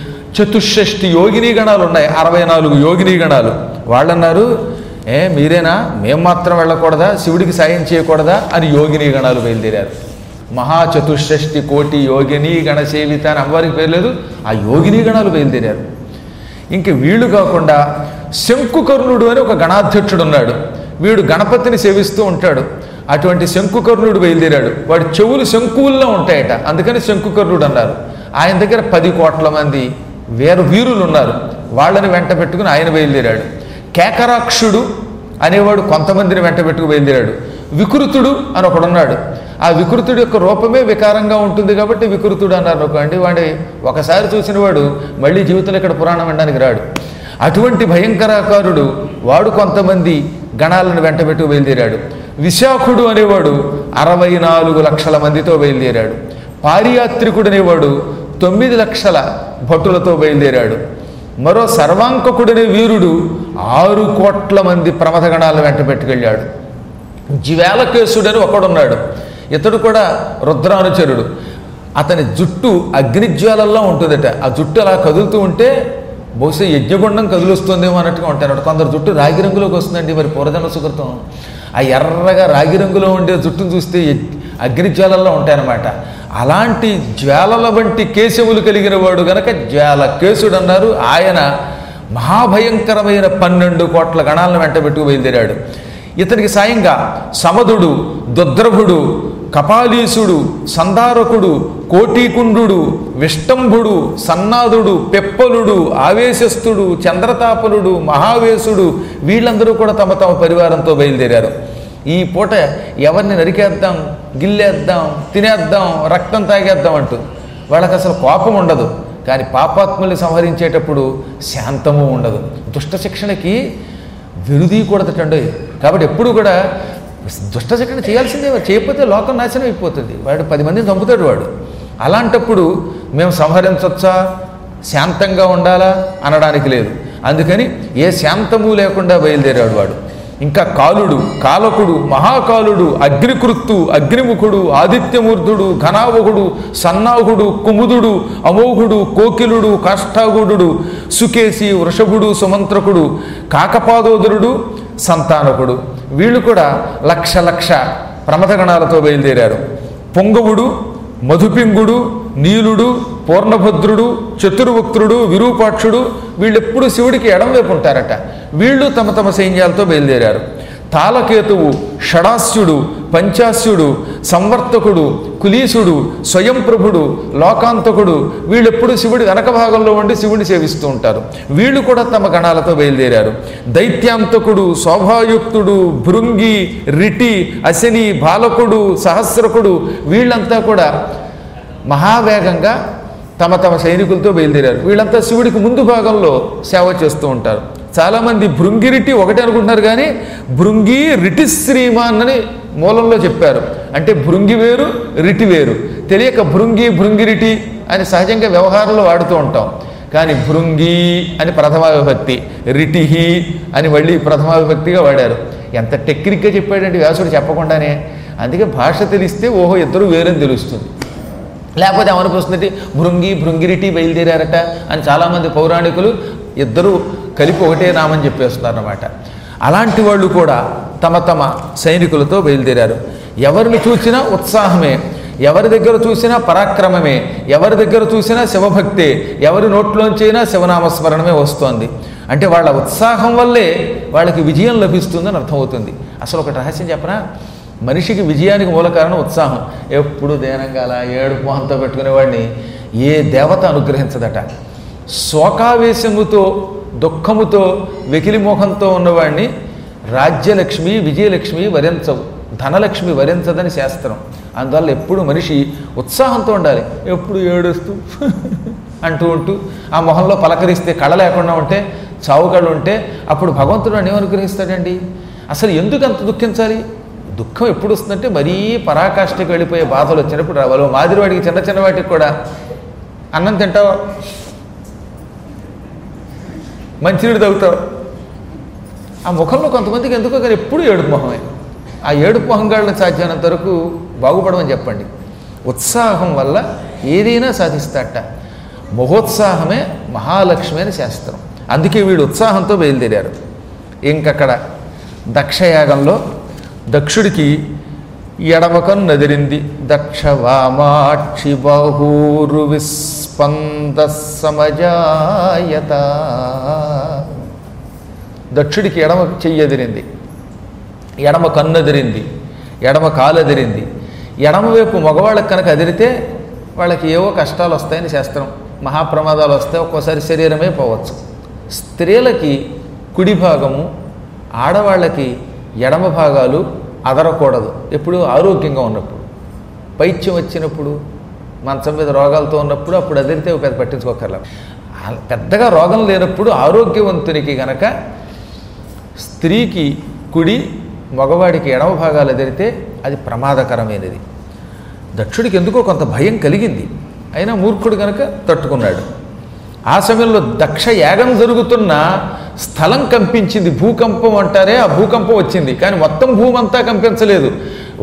చతుషష్టి యోగిని గణాలు ఉన్నాయి అరవై నాలుగు యోగిని గణాలు వాళ్ళన్నారు ఏ మీరేనా మేం మాత్రం వెళ్ళకూడదా శివుడికి సాయం చేయకూడదా అని యోగిని గణాలు బయలుదేరారు మహా చతుషష్టి కోటి యోగిని గణ సేవిత అని అమ్మవారికి పేరు లేదు ఆ యోగిని గణాలు బయలుదేరారు ఇంక వీళ్ళు కాకుండా శంకుకర్ణుడు అని ఒక గణాధ్యక్షుడు ఉన్నాడు వీడు గణపతిని సేవిస్తూ ఉంటాడు అటువంటి శంకుకర్ణుడు బయలుదేరాడు వాడి చెవులు శంకువుల్లో ఉంటాయట అందుకని శంకుకర్ణుడు అన్నారు ఆయన దగ్గర పది కోట్ల మంది వేరు వీరులు ఉన్నారు వాళ్ళని వెంట పెట్టుకుని ఆయన బయలుదేరాడు కేకరాక్షుడు అనేవాడు కొంతమందిని వెంట పెట్టుకు బయలుదేరాడు వికృతుడు అని ఒకడున్నాడు ఆ వికృతుడి యొక్క రూపమే వికారంగా ఉంటుంది కాబట్టి వికృతుడు అన్నారు అనుకోండి వాడి ఒకసారి చూసిన వాడు మళ్ళీ జీవితంలో ఇక్కడ పురాణం వినడానికి రాడు అటువంటి భయంకరాకారుడు వాడు కొంతమంది గణాలను వెంటబెట్టుకు బయలుదేరాడు విశాఖుడు అనేవాడు అరవై నాలుగు లక్షల మందితో బయలుదేరాడు పారియాత్రికుడు అనేవాడు తొమ్మిది లక్షల భటులతో బయలుదేరాడు మరో సర్వాంకకుడనే వీరుడు ఆరు కోట్ల మంది ప్రమథగణాలను వెంట పెట్టుకెళ్ళాడు జివేలకేశుడని ఒకడున్నాడు ఇతడు కూడా రుద్రానుచరుడు అతని జుట్టు అగ్నిజ్వాలల్లో ఉంటుందట ఆ జుట్టు అలా కదులుతూ ఉంటే బహుశా యజ్ఞగుండం కదులుస్తుందేమో అన్నట్టుగా ఉంటారు కొందరు జుట్టు రాగి రంగులోకి వస్తుందండి మరి పూర్వజన్మ సుకృతం ఆ ఎర్రగా రాగి రంగులో ఉండే జుట్టును చూస్తే యజ్- అగ్నిజ్వాలల్లో ఉంటాయన్నమాట అలాంటి జ్వాలల వంటి కేశవులు కలిగిన వాడు గనక జ్వాల కేశుడు అన్నారు ఆయన మహాభయంకరమైన పన్నెండు కోట్ల గణాలను వెంట పెట్టుకు బయలుదేరాడు ఇతనికి సాయంగా సమదుడు దుద్రభుడు కపాలీసుడు సందారకుడు కోటీకుండు విష్టంభుడు సన్నాదుడు పెప్పలుడు ఆవేశస్థుడు చంద్రతాపలుడు మహావేశుడు వీళ్ళందరూ కూడా తమ తమ పరివారంతో బయలుదేరారు ఈ పూట ఎవరిని నరికేద్దాం గిల్లేద్దాం తినేద్దాం రక్తం తాగేద్దాం అంటూ వాళ్ళకి అసలు కోపం ఉండదు కానీ పాపాత్ముల్ని సంహరించేటప్పుడు శాంతము ఉండదు దుష్ట శిక్షణకి విరుదీయకూడదటండి కాబట్టి ఎప్పుడు కూడా దుష్ట శిక్షణ చేయాల్సిందే వాడు చేయకపోతే లోకం నాశనం అయిపోతుంది వాడు పది మందిని చంపుతాడు వాడు అలాంటప్పుడు మేము సంహరించవచ్చా శాంతంగా ఉండాలా అనడానికి లేదు అందుకని ఏ శాంతము లేకుండా బయలుదేరాడు వాడు ఇంకా కాలుడు కాలకుడు మహాకాలుడు అగ్నికృత్తు అగ్నిముఖుడు ఆదిత్యమూర్ధుడు ఘనావహుడు సన్నాహుడు కుముదుడు అమోఘుడు కోకిలుడు కాష్టాగుడు సుకేసి వృషభుడు సుమంత్రకుడు కాకపాదోదరుడు సంతానకుడు వీళ్ళు కూడా లక్ష లక్ష ప్రమథగణాలతో బయలుదేరారు పొంగవుడు మధుపింగుడు నీలుడు పూర్ణభద్రుడు చతుర్వక్త్రుడు విరూపాక్షుడు వీళ్ళెప్పుడు శివుడికి ఎడంవైపు ఉంటారట వీళ్ళు తమ తమ సైన్యాలతో బయలుదేరారు తాళకేతువు షడాస్యుడు పంచాస్యుడు సంవర్తకుడు కులీసుడు స్వయంప్రభుడు లోకాంతకుడు వీళ్ళెప్పుడు శివుడి వెనక భాగంలో ఉండి శివుడిని సేవిస్తూ ఉంటారు వీళ్ళు కూడా తమ గణాలతో బయలుదేరారు దైత్యాంతకుడు శోభాయుక్తుడు భృంగి రిటి అశని బాలకుడు సహస్రకుడు వీళ్ళంతా కూడా మహావేగంగా తమ తమ సైనికులతో బయలుదేరారు వీళ్ళంతా శివుడికి ముందు భాగంలో సేవ చేస్తూ ఉంటారు చాలామంది భృంగిరిటి ఒకటే అనుకుంటున్నారు కానీ భృంగి రిటి శ్రీమాన్ అని మూలంలో చెప్పారు అంటే భృంగి వేరు రిటి వేరు తెలియక భృంగి భృంగిరిటి అని సహజంగా వ్యవహారంలో వాడుతూ ఉంటాం కానీ భృంగి అని ప్రథమా విభక్తి రిటిహి అని మళ్ళీ ప్రథమా విభక్తిగా వాడారు ఎంత టెక్నిక్గా చెప్పాడండి వ్యాసుడు చెప్పకుండానే అందుకే భాష తెలిస్తే ఓహో ఇద్దరు వేరని తెలుస్తుంది లేకపోతే ఏమనిపిస్తుంది భృంగి భృంగిరిటి బయలుదేరారట అని చాలామంది పౌరాణికులు ఇద్దరు కలిపి ఒకటే నామని చెప్పేస్తున్నారు అన్నమాట అలాంటి వాళ్ళు కూడా తమ తమ సైనికులతో బయలుదేరారు ఎవరిని చూసినా ఉత్సాహమే ఎవరి దగ్గర చూసినా పరాక్రమమే ఎవరి దగ్గర చూసినా శివభక్తే ఎవరి నోట్లోంచైనా శివనామస్మరణమే వస్తోంది అంటే వాళ్ళ ఉత్సాహం వల్లే వాళ్ళకి విజయం లభిస్తుందని అర్థమవుతుంది అసలు ఒక రహస్యం చెప్పనా మనిషికి విజయానికి మూల కారణం ఉత్సాహం ఎప్పుడు దేనంగా అలా ఏడు మొహంతో పెట్టుకునేవాడిని ఏ దేవత అనుగ్రహించదట శోకావేశముతో దుఃఖముతో వెకిలి మోహంతో ఉన్నవాడిని రాజ్యలక్ష్మి విజయలక్ష్మి వరించవు ధనలక్ష్మి వరించదని శాస్త్రం అందువల్ల ఎప్పుడు మనిషి ఉత్సాహంతో ఉండాలి ఎప్పుడు ఏడుస్తూ అంటూ ఉంటూ ఆ మొహంలో పలకరిస్తే కళ లేకుండా ఉంటే చావు కళ్ళు ఉంటే అప్పుడు భగవంతుడు అని ఏమనుగ్రహిస్తాడండి అసలు ఎందుకు అంత దుఃఖించాలి దుఃఖం ఎప్పుడు వస్తుందంటే మరీ పరాకాష్ఠకి వెళ్ళిపోయే బాధలు వచ్చినప్పుడు రావాలి మాదిరి వాడికి చిన్న చిన్న వాటికి కూడా అన్నం తింటావా మంచినీడు తాగుతావు ఆ ముఖంలో కొంతమందికి ఎందుకో కానీ ఎప్పుడు ఏడుపు మొహమే ఆ ఏడుపు మొహం గాళ్ళని సాధ్యమైనంత వరకు బాగుపడమని చెప్పండి ఉత్సాహం వల్ల ఏదైనా సాధిస్తాట మహోత్సాహమే మహాలక్ష్మి అని శాస్త్రం అందుకే వీడు ఉత్సాహంతో బయలుదేరారు ఇంకక్కడ దక్షయాగంలో దక్షుడికి ఎడమకం నదిరింది దక్ష వామాక్షి బాహూరు విస్పంద సమజాయత దక్షుడికి ఎడమ చెయ్యదిరింది ఎడమ కన్ను అదిరింది ఎడమ కాలు అదిరింది ఎడమ వైపు మగవాళ్ళకి కనుక అదిరితే వాళ్ళకి ఏవో కష్టాలు వస్తాయని శాస్త్రం మహాప్రమాదాలు వస్తాయి ఒక్కోసారి శరీరమే పోవచ్చు స్త్రీలకి కుడి భాగము ఆడవాళ్ళకి ఎడమ భాగాలు అదరకూడదు ఎప్పుడు ఆరోగ్యంగా ఉన్నప్పుడు పైత్యం వచ్చినప్పుడు మంచం మీద రోగాలతో ఉన్నప్పుడు అప్పుడు అదిరితే పెద్ద పట్టించుకోకర్లా ఆ పెద్దగా రోగం లేనప్పుడు ఆరోగ్యవంతునికి గనక స్త్రీకి కుడి మగవాడికి ఎడమ భాగాలు ఎదిరితే అది ప్రమాదకరమైనది దక్షుడికి ఎందుకో కొంత భయం కలిగింది అయినా మూర్ఖుడు కనుక తట్టుకున్నాడు ఆ సమయంలో దక్ష యాగం జరుగుతున్న స్థలం కంపించింది భూకంపం అంటారే ఆ భూకంపం వచ్చింది కానీ మొత్తం భూమి అంతా కంపించలేదు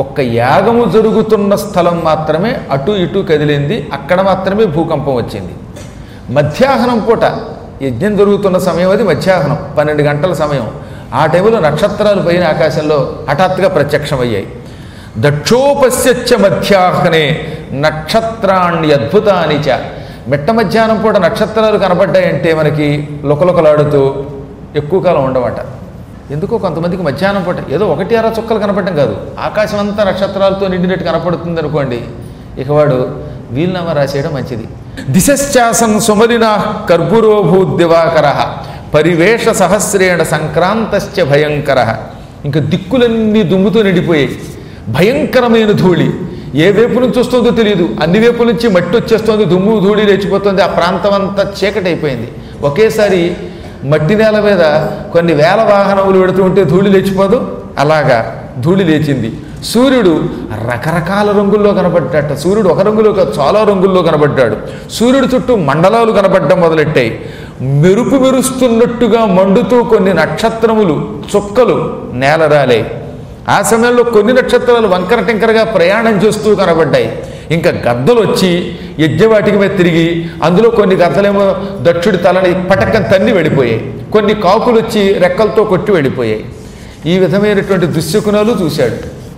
ఒక్క యాగము జరుగుతున్న స్థలం మాత్రమే అటు ఇటు కదిలింది అక్కడ మాత్రమే భూకంపం వచ్చింది మధ్యాహ్నం పూట యజ్ఞం జరుగుతున్న సమయం అది మధ్యాహ్నం పన్నెండు గంటల సమయం ఆ టైంలో నక్షత్రాలు పైన ఆకాశంలో హఠాత్తుగా ప్రత్యక్షమయ్యాయి దక్షోపస్యచ్చ మధ్యాహ్నే నక్షత్రాణి అద్భుతాని చ మిట్ట మధ్యాహ్నం పూట నక్షత్రాలు కనబడ్డాయంటే మనకి లుకలుకలాడుతూ ఎక్కువ కాలం ఉండవట ఎందుకో కొంతమందికి మధ్యాహ్నం పూట ఏదో ఒకటి అర చుక్కలు కనపడటం కాదు ఆకాశం అంతా నక్షత్రాలతో నిండినట్టు కనపడుతుంది అనుకోండి ఇక వాడు వీలునామా రాసేయడం మంచిది దిశశ్చాసం సుమలిన కర్పూరోభూ దివాకర పరివేష సహస్రేణ సంక్రాంతశ్చ భయంకర ఇంకా దిక్కులన్నీ దుమ్ముతో నిండిపోయాయి భయంకరమైన ధూళి ఏ వైపు నుంచి వస్తుందో తెలియదు అన్ని వైపుల నుంచి మట్టి వచ్చేస్తుంది దుమ్ము ధూళి లేచిపోతుంది ఆ ప్రాంతం అంతా చీకటి అయిపోయింది ఒకేసారి మట్టి నేల మీద కొన్ని వేల వాహనములు పెడుతూ ఉంటే ధూళి లేచిపోదు అలాగా ధూళి లేచింది సూర్యుడు రకరకాల రంగుల్లో కనబడ్డట సూర్యుడు ఒక రంగులో కాదు, చాలా రంగుల్లో కనబడ్డాడు సూర్యుడు చుట్టూ మండలాలు కనబడడం మొదలెట్టాయి మెరుపు మెరుస్తున్నట్టుగా మండుతూ కొన్ని నక్షత్రములు చుక్కలు నేలరాలాయి ఆ సమయంలో కొన్ని నక్షత్రాలు వంకర టింకరగా ప్రయాణం చేస్తూ కనబడ్డాయి ఇంకా గద్దలు వచ్చి యజ్ఞవాటికి మీద తిరిగి అందులో కొన్ని గద్దలేమో దక్షుడి తలని పటక్కన తన్ని వెళ్ళిపోయాయి కొన్ని కాకులు వచ్చి రెక్కలతో కొట్టి వెళ్ళిపోయాయి ఈ విధమైనటువంటి దుశ్శకునాలు చూశాడు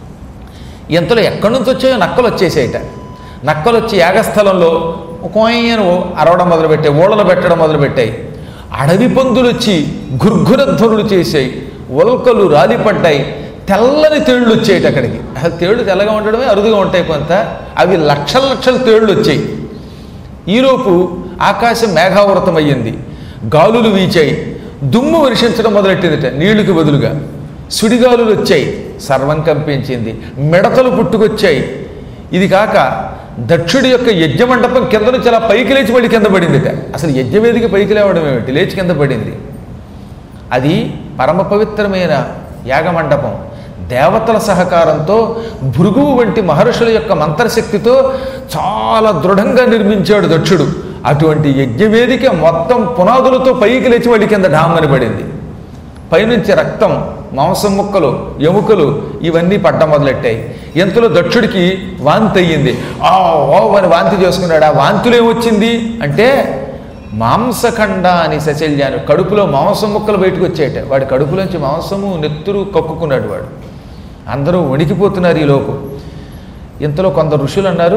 ఇంతలో ఎక్కడి నుంచి వచ్చాయో నక్కలు వచ్చేసాయట నక్కలు వచ్చి యాగస్థలంలో కోయను అరవడం మొదలుపెట్టాయి ఓడలు పెట్టడం మొదలుపెట్టాయి అడవి పందులు వచ్చి గుర్గురధ్వనులు చేసాయి ఉల్కలు రాలిపడ్డాయి తెల్లని తేళ్లు వచ్చాయి అక్కడికి అసలు తేళ్లు తెల్లగా ఉండడమే అరుదుగా ఉంటాయి కొంత అవి లక్షల లక్షల తేళ్లు వచ్చాయి ఈలోపు ఆకాశం మేఘావృతం అయ్యింది గాలులు వీచాయి దుమ్ము వర్షించడం మొదలెట్టిందట నీళ్లకు బదులుగా సుడిగాలులు వచ్చాయి సర్వం కంపించింది మిడతలు పుట్టుకొచ్చాయి ఇది కాక దక్షుడి యొక్క యజ్ఞ మండపం కింద నుంచి అలా పైకి లేచి పడి కింద పడిందిట అసలు యజ్ఞవేదిక పైకి లేవడం ఏమిటి లేచి కింద పడింది అది పరమ పవిత్రమైన యాగమండపం దేవతల సహకారంతో భృగువు వంటి మహర్షుల యొక్క మంత్రశక్తితో చాలా దృఢంగా నిర్మించాడు దక్షుడు అటువంటి యజ్ఞవేదిక మొత్తం పునాదులతో పైకి లేచి వాడి కింద ఢామని పడింది పైనుంచి రక్తం మాంసం ముక్కలు ఎముకలు ఇవన్నీ పడ్డ మొదలెట్టాయి ఎంతలో దక్షుడికి వాంతి అయ్యింది ఆ ఓ అని వాంతి చేసుకున్నాడు ఆ వాంతులు ఏమొచ్చింది అంటే మాంసఖండ అని సశల్యాను కడుపులో మాంసం ముక్కలు బయటకు వచ్చాయట వాడి కడుపులోంచి మాంసము నెత్తురు కక్కుకున్నాడు వాడు అందరూ వణికిపోతున్నారు ఈ లోపు ఇంతలో కొందరు ఋషులు అన్నారు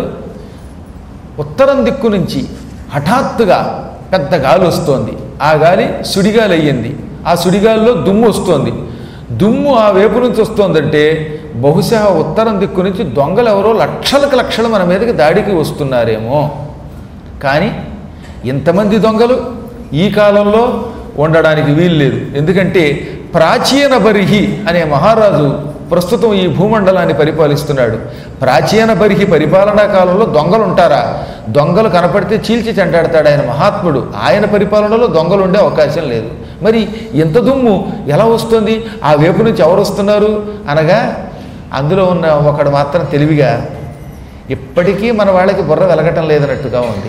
ఉత్తరం దిక్కు నుంచి హఠాత్తుగా పెద్ద గాలి వస్తోంది ఆ గాలి సుడిగాలి అయ్యింది ఆ సుడిగాలిలో దుమ్ము వస్తోంది దుమ్ము ఆ వైపు నుంచి వస్తోందంటే బహుశా ఉత్తరం దిక్కు నుంచి దొంగలు ఎవరో లక్షలకు లక్షలు మన మీదకి దాడికి వస్తున్నారేమో కానీ ఇంతమంది దొంగలు ఈ కాలంలో ఉండడానికి వీలు లేదు ఎందుకంటే ప్రాచీన బరిహి అనే మహారాజు ప్రస్తుతం ఈ భూమండలాన్ని పరిపాలిస్తున్నాడు ప్రాచీన బరిహి పరిపాలనా కాలంలో దొంగలు ఉంటారా దొంగలు కనపడితే చీల్చి చెంటాడతాడు ఆయన మహాత్ముడు ఆయన పరిపాలనలో దొంగలు ఉండే అవకాశం లేదు మరి ఇంత దుమ్ము ఎలా వస్తుంది ఆ వైపు నుంచి ఎవరు వస్తున్నారు అనగా అందులో ఉన్న ఒకడు మాత్రం తెలివిగా ఇప్పటికీ మన వాళ్ళకి బుర్ర వెలగటం లేదన్నట్టుగా ఉంది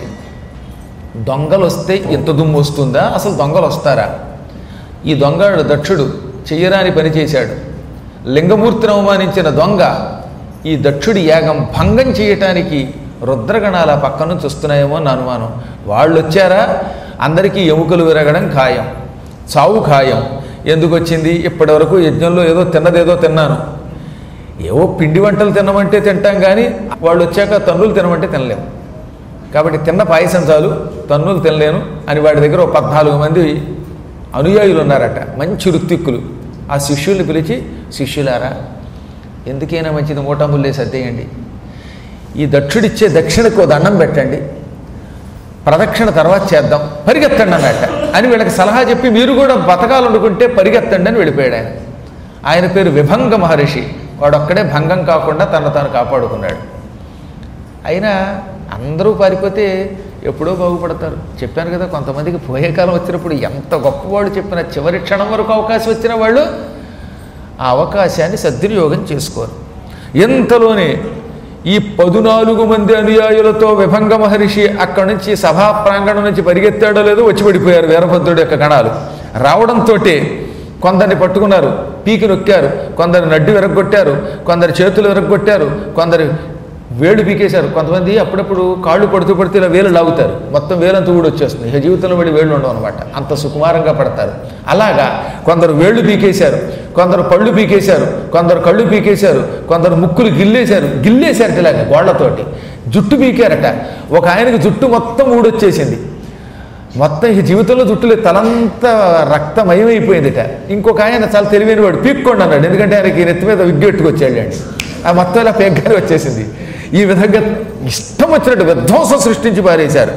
దొంగలు వస్తే ఇంత దుమ్ము వస్తుందా అసలు దొంగలు వస్తారా ఈ దొంగడు దక్షుడు చెయ్యరాని పని చేశాడు లింగమూర్తిని అవమానించిన దొంగ ఈ దక్షుడి యాగం భంగం చేయటానికి రుద్రగణాల పక్క నుంచి వస్తున్నాయేమో అని అనుమానం వాళ్ళు వచ్చారా అందరికీ ఎముకలు విరగడం ఖాయం చావు ఖాయం ఎందుకు వచ్చింది ఇప్పటివరకు యజ్ఞంలో ఏదో తిన్నదేదో తిన్నాను ఏవో పిండి వంటలు తినమంటే తింటాం కానీ వాళ్ళు వచ్చాక తన్నులు తినమంటే తినలేము కాబట్టి తిన్న పాయసం చాలు తన్నులు తినలేను అని వాడి దగ్గర ఒక పద్నాలుగు మంది అనుయాయులు ఉన్నారట మంచి రుత్తిక్కులు ఆ శిష్యుల్ని పిలిచి శిష్యులారా ఎందుకైనా మంచిది మూటముల్లే సర్దేయండి ఈ దక్షుడిచ్చే దక్షిణకు ఓ దండం పెట్టండి ప్రదక్షిణ తర్వాత చేద్దాం పరిగెత్తండి అన్నట్ట అని వీళ్ళకి సలహా చెప్పి మీరు కూడా బతకాలనుకుంటే పరిగెత్తండి అని వెళ్ళిపోయాడు ఆయన ఆయన పేరు విభంగ మహర్షి వాడొక్కడే భంగం కాకుండా తను తాను కాపాడుకున్నాడు అయినా అందరూ పారిపోతే ఎప్పుడో బాగుపడతారు చెప్పాను కదా కొంతమందికి పోయే కాలం వచ్చినప్పుడు ఎంత గొప్పవాడు చెప్పిన చివరి క్షణం వరకు అవకాశం వచ్చిన వాళ్ళు ఆ అవకాశాన్ని సద్వినియోగం చేసుకోరు ఎంతలోనే ఈ పదునాలుగు మంది అనుయాయులతో విభంగ మహర్షి అక్కడి నుంచి సభా ప్రాంగణం నుంచి పరిగెత్తాడో లేదో వచ్చి పడిపోయారు వీరభద్రుడి యొక్క గణాలు రావడంతో కొందరిని పట్టుకున్నారు పీకి నొక్కారు కొందరు నడ్డి విరగొట్టారు కొందరు చేతులు విరగొట్టారు కొందరు వేళ్ళు పీకేశారు కొంతమంది అప్పుడప్పుడు కాళ్ళు పడుతూ పడితే ఇలా వేలు లాగుతారు మొత్తం వేలంతా కూడా వచ్చేస్తుంది ఇక జీవితంలో వెళ్ళి వేళ్ళు ఉండవు అనమాట అంత సుకుమారంగా పడతారు అలాగా కొందరు వేళ్ళు పీకేశారు కొందరు పళ్ళు పీకేశారు కొందరు కళ్ళు పీకేశారు కొందరు ముక్కులు గిల్లేశారు గిల్లేశారట ఇలాగ గోళ్లతోటి జుట్టు పీకారట ఒక ఆయనకి జుట్టు మొత్తం ఊడొచ్చేసింది మొత్తం ఈ జీవితంలో జుట్టులు తలంతా రక్తమయమైపోయిందిట ఇంకొక ఆయన చాలా తెలివైన వాడు పీక్కోండి అన్నాడు ఎందుకంటే ఆయనకి నెత్తి మీద విగ్గెట్టుకొచ్చాడు అండి ఆ మొత్తం ఇలా పేగ్గానే వచ్చేసింది ఈ విధంగా ఇష్టం వచ్చినట్టు విధ్వంసం సృష్టించి పారేశారు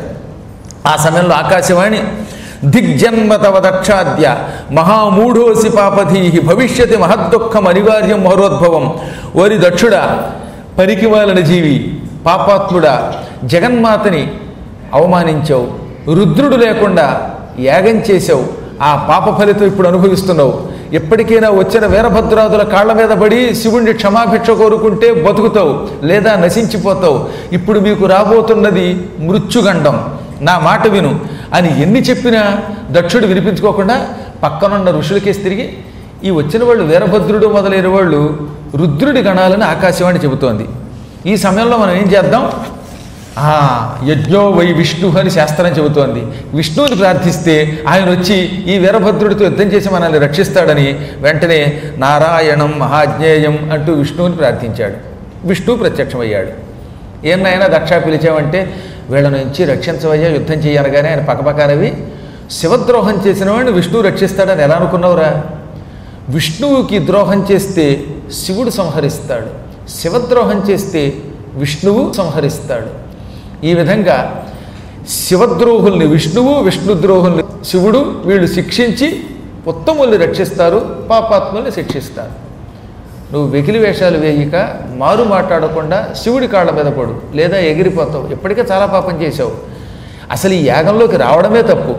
ఆ సమయంలో ఆకాశవాణి దిగ్జన్మ తవ దక్షాద్య మహామూఢోసి పాపధీ భవిష్యతి మహద్దుఃఖం అనివార్యం మహరోద్భవం ఓరి దక్షుడా పరికిమాలిన జీవి పాపాత్ముడా జగన్మాతని అవమానించావు రుద్రుడు లేకుండా యాగం చేశావు ఆ పాప ఫలితం ఇప్పుడు అనుభవిస్తున్నావు ఎప్పటికైనా వచ్చిన వీరభద్రాదుల కాళ్ళ మీద పడి శివుణ్ణి క్షమాభిక్ష కోరుకుంటే బతుకుతావు లేదా నశించిపోతావు ఇప్పుడు మీకు రాబోతున్నది మృత్యుగండం నా మాట విను అని ఎన్ని చెప్పినా దక్షుడు వినిపించుకోకుండా పక్కనున్న ఋషులకేసి తిరిగి ఈ వచ్చిన వాళ్ళు వీరభద్రుడు మొదలైన వాళ్ళు రుద్రుడి గణాలని ఆకాశవాణి చెబుతోంది ఈ సమయంలో మనం ఏం చేద్దాం ఆ యజ్ఞో వై విష్ణు అని శాస్త్రం చెబుతోంది విష్ణువుని ప్రార్థిస్తే ఆయన వచ్చి ఈ వీరభద్రుడితో యుద్ధం చేసి మనల్ని రక్షిస్తాడని వెంటనే నారాయణం మహాజ్ఞేయం అంటూ విష్ణువుని ప్రార్థించాడు విష్ణువు ప్రత్యక్షమయ్యాడు ఏమైనా దక్ష పిలిచామంటే వీళ్ళ నుంచి రక్షించవయ్యా యుద్ధం చేయనగానే ఆయన పక్కపక్కనవి శివద్రోహం చేసిన వాడిని విష్ణువు రక్షిస్తాడని ఎలా అనుకున్నావురా విష్ణువుకి ద్రోహం చేస్తే శివుడు సంహరిస్తాడు శివద్రోహం చేస్తే విష్ణువు సంహరిస్తాడు ఈ విధంగా శివద్రోహుల్ని విష్ణువు విష్ణుద్రోహుల్ని శివుడు వీళ్ళు శిక్షించి ఉత్తముల్ని రక్షిస్తారు పాపాత్ముల్ని శిక్షిస్తారు నువ్వు వెకిలి వేషాలు వేయక మారు మాట్లాడకుండా శివుడి కాళ్ళ మీద పడు లేదా ఎగిరిపోతావు ఇప్పటికే చాలా పాపం చేశావు అసలు ఈ యాగంలోకి రావడమే తప్పు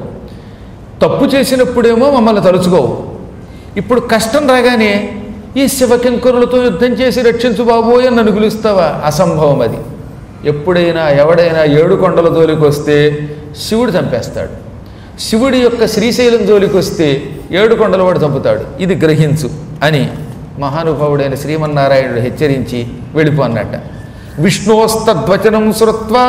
తప్పు చేసినప్పుడేమో మమ్మల్ని తలుచుకోవు ఇప్పుడు కష్టం రాగానే ఈ శివకింకరులతో యుద్ధం చేసి రక్షించు బాబోయ్ అని నన్ను పిలుస్తావా అసంభవం అది ఎప్పుడైనా ఎవడైనా ఏడు కొండల జోలికి వస్తే శివుడు చంపేస్తాడు శివుడి యొక్క శ్రీశైలం జోలికి వస్తే ఏడు కొండల వాడు చంపుతాడు ఇది గ్రహించు అని మహానుభావుడైన శ్రీమన్నారాయణుడు హెచ్చరించి వెళ్ళిపో అన్నట్ట విష్ణోస్తద్వచనం శ్రుత్వా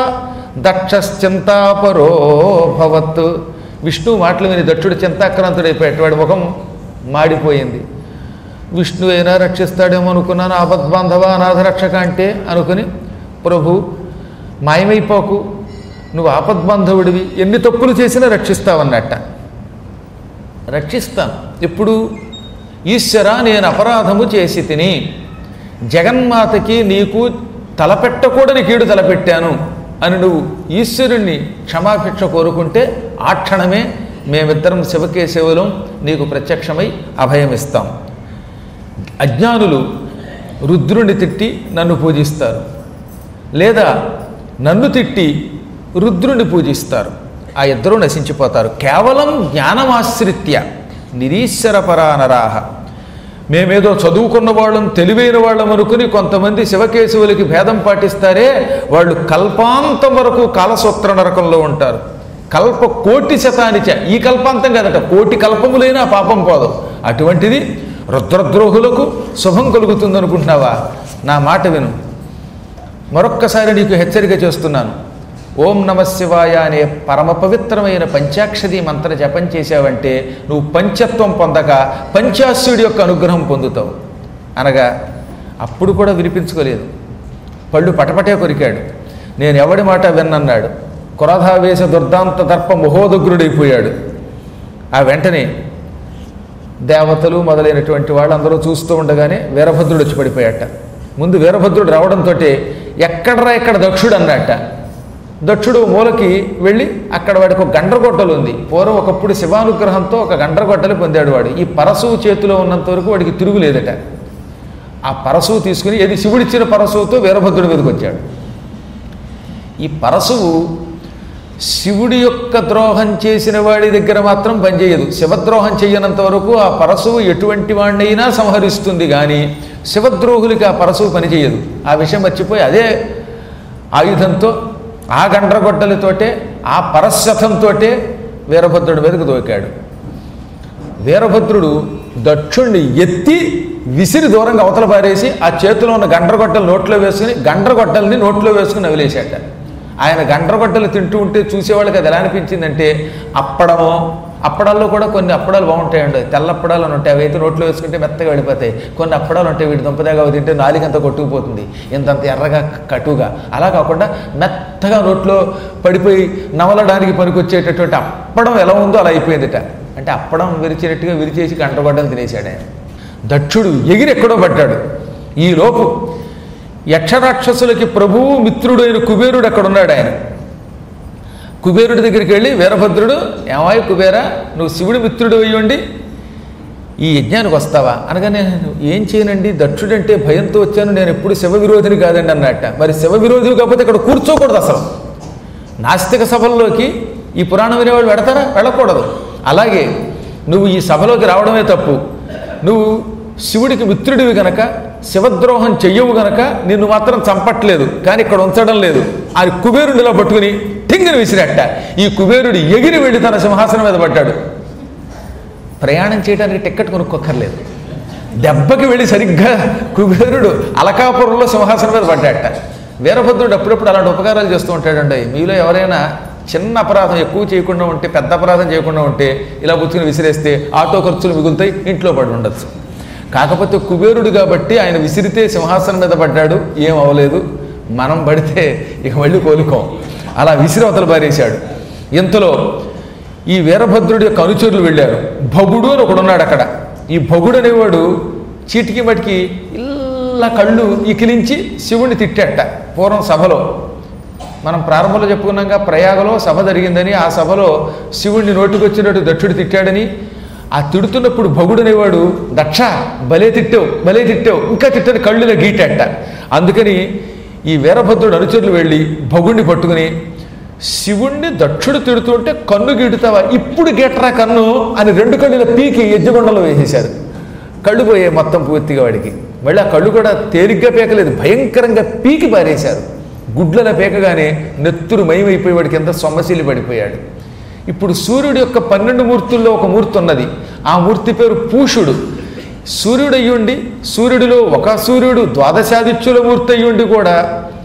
దక్షశ్చింతాపరో భవత్ విష్ణు మాటలు విని దక్షుడు చింతాక్రాంతుడైపోయాడు వాడి ముఖం మాడిపోయింది విష్ణు అయినా రక్షిస్తాడేమో అనుకున్నాను ఆపద్బాంధవ అనాథరక్షక అంటే అనుకుని ప్రభు మాయమైపోకు నువ్వు ఆపద్బాంధవుడివి ఎన్ని తప్పులు చేసినా రక్షిస్తావన్నట్ట రక్షిస్తాను ఎప్పుడు ఈశ్వర నేను అపరాధము చేసి తిని జగన్మాతకి నీకు తలపెట్టకూడని కీడు తలపెట్టాను అని నువ్వు ఈశ్వరుణ్ణి క్షమాభిక్ష కోరుకుంటే ఆ క్షణమే మేమిద్దరం శివకేశవులం నీకు ప్రత్యక్షమై అభయమిస్తాం అజ్ఞానులు రుద్రుని తిట్టి నన్ను పూజిస్తారు లేదా నన్ను తిట్టి రుద్రుని పూజిస్తారు ఆ ఇద్దరూ నశించిపోతారు కేవలం జ్ఞానమాశ్రిత్య నిరీశ్వర పరానరాహ మేమేదో చదువుకున్న వాళ్ళం తెలివైన వాళ్ళం అనుకుని కొంతమంది శివకేశవులకి భేదం పాటిస్తారే వాళ్ళు కల్పాంతం వరకు కాలసూత్ర నరకంలో ఉంటారు కల్ప కోటి శతానిచ ఈ కల్పాంతం కదట కోటి కల్పములైనా పాపం పోదు అటువంటిది రుద్రద్రోహులకు శుభం కలుగుతుంది అనుకుంటున్నావా నా మాట విను మరొక్కసారి నీకు హెచ్చరిక చేస్తున్నాను ఓం నమ శివాయ అనే పరమ పవిత్రమైన పంచాక్షరి మంత్ర జపం చేశావంటే నువ్వు పంచత్వం పొందక పంచాశ్యుడి యొక్క అనుగ్రహం పొందుతావు అనగా అప్పుడు కూడా వినిపించుకోలేదు పళ్ళు పటపటే కొరికాడు నేను ఎవడి మాట విన్నన్నాడు క్రోధావేశ దుర్దాంత దర్ప మహోదగ్రుడైపోయాడు ఆ వెంటనే దేవతలు మొదలైనటువంటి వాళ్ళందరూ చూస్తూ ఉండగానే వీరభద్రుడు వచ్చి పడిపోయాట ముందు వీరభద్రుడు రావడంతో ఎక్కడరా ఎక్కడ దక్షుడు అన్నట్ట దక్షుడు మూలకి వెళ్ళి అక్కడ వాడికి ఒక గండ్రగొట్టలు ఉంది పూర్వం ఒకప్పుడు శివానుగ్రహంతో ఒక గండ్రగొట్టలు పొందాడు వాడు ఈ పరశువు చేతిలో ఉన్నంత వరకు వాడికి తిరుగులేదట ఆ పరశువు తీసుకుని ఏది శివుడిచ్చిన పరశువుతో వీరభద్రుడి మీదకి వచ్చాడు ఈ పరశువు శివుడి యొక్క ద్రోహం చేసిన వాడి దగ్గర మాత్రం పనిచేయదు శివద్రోహం చేయనంత వరకు ఆ పరశువు ఎటువంటి వాడినైనా సంహరిస్తుంది కానీ శివద్రోహులకి ఆ పరశువు పనిచేయదు ఆ విషయం మర్చిపోయి అదే ఆయుధంతో ఆ గండ్రగొడ్డలతోటే ఆ పరశతంతోటే వీరభద్రుడి మీదకు దోకాడు వీరభద్రుడు దక్షుణ్ణి ఎత్తి విసిరి దూరంగా అవతల పారేసి ఆ చేతిలో ఉన్న గండ్రగొట్టలు నోట్లో వేసుకుని గండ్రగొట్టల్ని నోట్లో వేసుకుని నవిలేశాట ఆయన గండ్రగొట్టలు తింటూ ఉంటే చూసేవాళ్ళకి అది ఎలా అనిపించిందంటే అప్పడమో అప్పడాల్లో కూడా కొన్ని అప్పడాలు బాగుంటాయండి తెల్ల అప్పడాలు అని ఉంటాయి అవి అయితే నోట్లో వేసుకుంటే మెత్తగా వెళ్ళిపోతాయి కొన్ని అప్పడాలు ఉంటాయి వీటి దుంపదాగా అవి తింటే నాలుగంతా కొట్టుకుపోతుంది ఇంతంత ఎర్రగా కటుగా అలా కాకుండా మెత్తగా నోట్లో పడిపోయి నవలడానికి పనికొచ్చేటటువంటి అప్పడం ఎలా ఉందో అలా అయిపోయిందిట అంటే అప్పడం విరిచినట్టుగా విరిచేసి కంటగొడ్డలు తినేశాడు ఆయన దక్షుడు ఎగిరి ఎక్కడో పడ్డాడు ఈ లోపు యక్షరాక్షసులకి ప్రభువు మిత్రుడు అయిన కుబేరుడు అక్కడ ఉన్నాడు ఆయన కుబేరుడి దగ్గరికి వెళ్ళి వీరభద్రుడు ఏమాయి కుబేరా నువ్వు శివుడి మిత్రుడు అయ్యండి ఈ యజ్ఞానికి వస్తావా అనగానే నేను ఏం చేయనండి దక్షుడంటే భయంతో వచ్చాను నేను ఎప్పుడు శివ విరోధిని కాదండి అన్నట్ట మరి శివ విరోధి కాకపోతే ఇక్కడ కూర్చోకూడదు అసలు నాస్తిక సభల్లోకి ఈ పురాణం వినేవాళ్ళు పెడతారా వెళ్ళకూడదు అలాగే నువ్వు ఈ సభలోకి రావడమే తప్పు నువ్వు శివుడికి మిత్రుడివి గనక శివద్రోహం చెయ్యవు గనక నిన్ను మాత్రం చంపట్లేదు కానీ ఇక్కడ ఉంచడం లేదు అది కుబేరుడిలా పట్టుకుని టింగిని విసిరట్ట ఈ కుబేరుడు ఎగిరి వెళ్ళి తన సింహాసనం మీద పడ్డాడు ప్రయాణం చేయడానికి టిక్కెట్ కొనుక్కోక్కర్లేదు దెబ్బకి వెళ్ళి సరిగ్గా కుబేరుడు అలకాపురంలో సింహాసనం మీద పడ్డాట వీరభద్రుడు అప్పుడప్పుడు అలాంటి ఉపకారాలు చేస్తూ ఉంటాడండి మీలో ఎవరైనా చిన్న అపరాధం ఎక్కువ చేయకుండా ఉంటే పెద్ద అపరాధం చేయకుండా ఉంటే ఇలా బుచ్చుకుని విసిరేస్తే ఆటో ఖర్చులు మిగులుతాయి ఇంట్లో పడి ఉండొచ్చు కాకపోతే కుబేరుడు కాబట్టి ఆయన విసిరితే సింహాసనం మీద పడ్డాడు ఏం అవ్వలేదు మనం పడితే ఇక మళ్ళీ కోలుకోం అలా విసిరి అవతల పారేశాడు ఇంతలో ఈ వీరభద్రుడి యొక్క అనుచరులు వెళ్ళారు భగుడు అని ఒకడున్నాడు అక్కడ ఈ భగుడు అనేవాడు చీటికి మటికి ఇలా కళ్ళు ఇకిలించి శివుణ్ణి తిట్టేట పూర్వం సభలో మనం ప్రారంభంలో చెప్పుకున్నాక ప్రయాగలో సభ జరిగిందని ఆ సభలో శివుణ్ణి నోటికొచ్చినట్టు దక్షుడు తిట్టాడని ఆ తిడుతున్నప్పుడు భగుడు అనేవాడు దక్ష భలే తిట్టావు భలే తిట్టావు ఇంకా తిట్టని కళ్ళులో గీటట అందుకని ఈ వీరభద్రుడు అనుచరులు వెళ్ళి భగుడిని పట్టుకుని శివుణ్ణి దక్షుడు తిడుతుంటే కన్ను గీటుతావా ఇప్పుడు గీటరా కన్ను అని రెండు కళ్ళుల పీకి యజ్ఞగుండంలో వేసేశారు కళ్ళు పోయాయి మొత్తం పూర్తిగా వాడికి మళ్ళీ ఆ కళ్ళు కూడా తేలిగ్గా పీకలేదు భయంకరంగా పీకి పారేశారు గుడ్లల పీకగానే నెత్తురు మయమైపోయి వాడికి ఎంత సొమ్మశీలి పడిపోయాడు ఇప్పుడు సూర్యుడి యొక్క పన్నెండు మూర్తుల్లో ఒక మూర్తి ఉన్నది ఆ మూర్తి పేరు పూషుడు సూర్యుడు అయ్యుండి సూర్యుడిలో ఒక సూర్యుడు ద్వాదశాదిత్యుల మూర్తి అయ్యుండి కూడా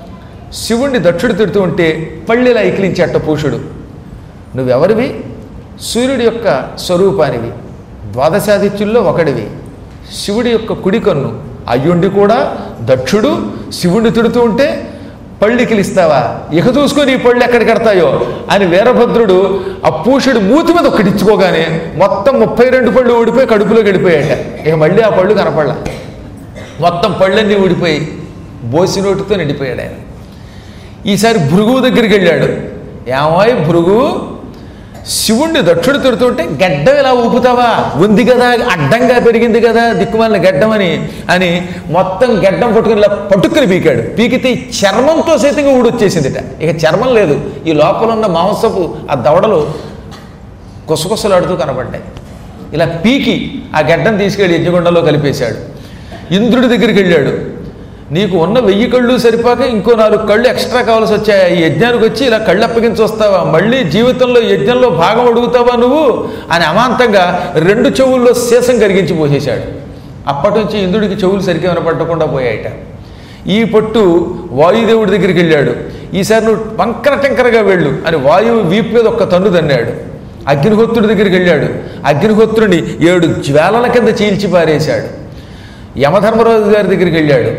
శివుణ్ణి దక్షుడు తిడుతూ ఉంటే పళ్ళిలా ఇకిలించేట పూషుడు నువ్వెవరివి సూర్యుడి యొక్క స్వరూపానివి ద్వాదశాదిత్యుల్లో ఒకడివి శివుడి యొక్క కుడి కన్ను అయ్యుండి కూడా దక్షుడు శివుణ్ణి తిడుతూ ఉంటే పళ్ళు ఇకిలిస్తావా ఇక చూసుకొని ఈ పళ్ళు ఎక్కడికి కడతాయో అని వీరభద్రుడు ఆ పూషుడు మూతి మీద ఒక్కటిచ్చుకోగానే మొత్తం ముప్పై రెండు పళ్ళు ఊడిపోయి కడుపులో గడిపోయాట ఇక మళ్ళీ ఆ పళ్ళు కనపడలా మొత్తం పళ్ళన్నీ ఊడిపోయి బోసి నోటితో నిండిపోయాడు ఆయన ఈసారి భృగువు దగ్గరికి వెళ్ళాడు ఏమాయ్ భృగు శివుణ్ణి దక్షుడు తిడుతుంటే గడ్డం ఇలా ఊపుతావా ఉంది కదా అడ్డంగా పెరిగింది కదా దిక్కుమాలిన గడ్డం అని అని మొత్తం గడ్డం పట్టుకుని ఇలా పట్టుకుని పీకాడు పీకితే ఈ చర్మంతో సైతంగా ఊడొచ్చేసిందిట ఇక చర్మం లేదు ఈ లోపల ఉన్న మాంసపు ఆ దవడలు కుసకుసలాడుతూ కనబడ్డాయి ఇలా పీకి ఆ గడ్డం తీసుకెళ్ళి యజ్ఞగుండంలో కలిపేశాడు ఇంద్రుడి దగ్గరికి వెళ్ళాడు నీకు ఉన్న వెయ్యి కళ్ళు సరిపాక ఇంకో నాలుగు కళ్ళు ఎక్స్ట్రా కావాల్సి వచ్చాయి ఈ యజ్ఞానికి వచ్చి ఇలా కళ్ళు అప్పగించి వస్తావా మళ్ళీ జీవితంలో యజ్ఞంలో భాగం అడుగుతావా నువ్వు అని అమాంతంగా రెండు చెవుల్లో శేషం కరిగించి పోసేశాడు అప్పటి నుంచి ఇంద్రుడికి చెవులు సరిగ్గా వినపడకుండా పోయాయట ఈ పొట్టు వాయుదేవుడి దగ్గరికి వెళ్ళాడు ఈసారి నువ్వు వంకర టెంకరగా వెళ్ళు అని వాయువు వీపు మీద ఒక్క తన్ను తన్నాడు అగ్నిహోత్రుడి దగ్గరికి వెళ్ళాడు అగ్నిహోత్రుని ఏడు జ్వాలల కింద చీల్చి పారేశాడు యమధర్మరాజు గారి దగ్గరికి వెళ్ళాడు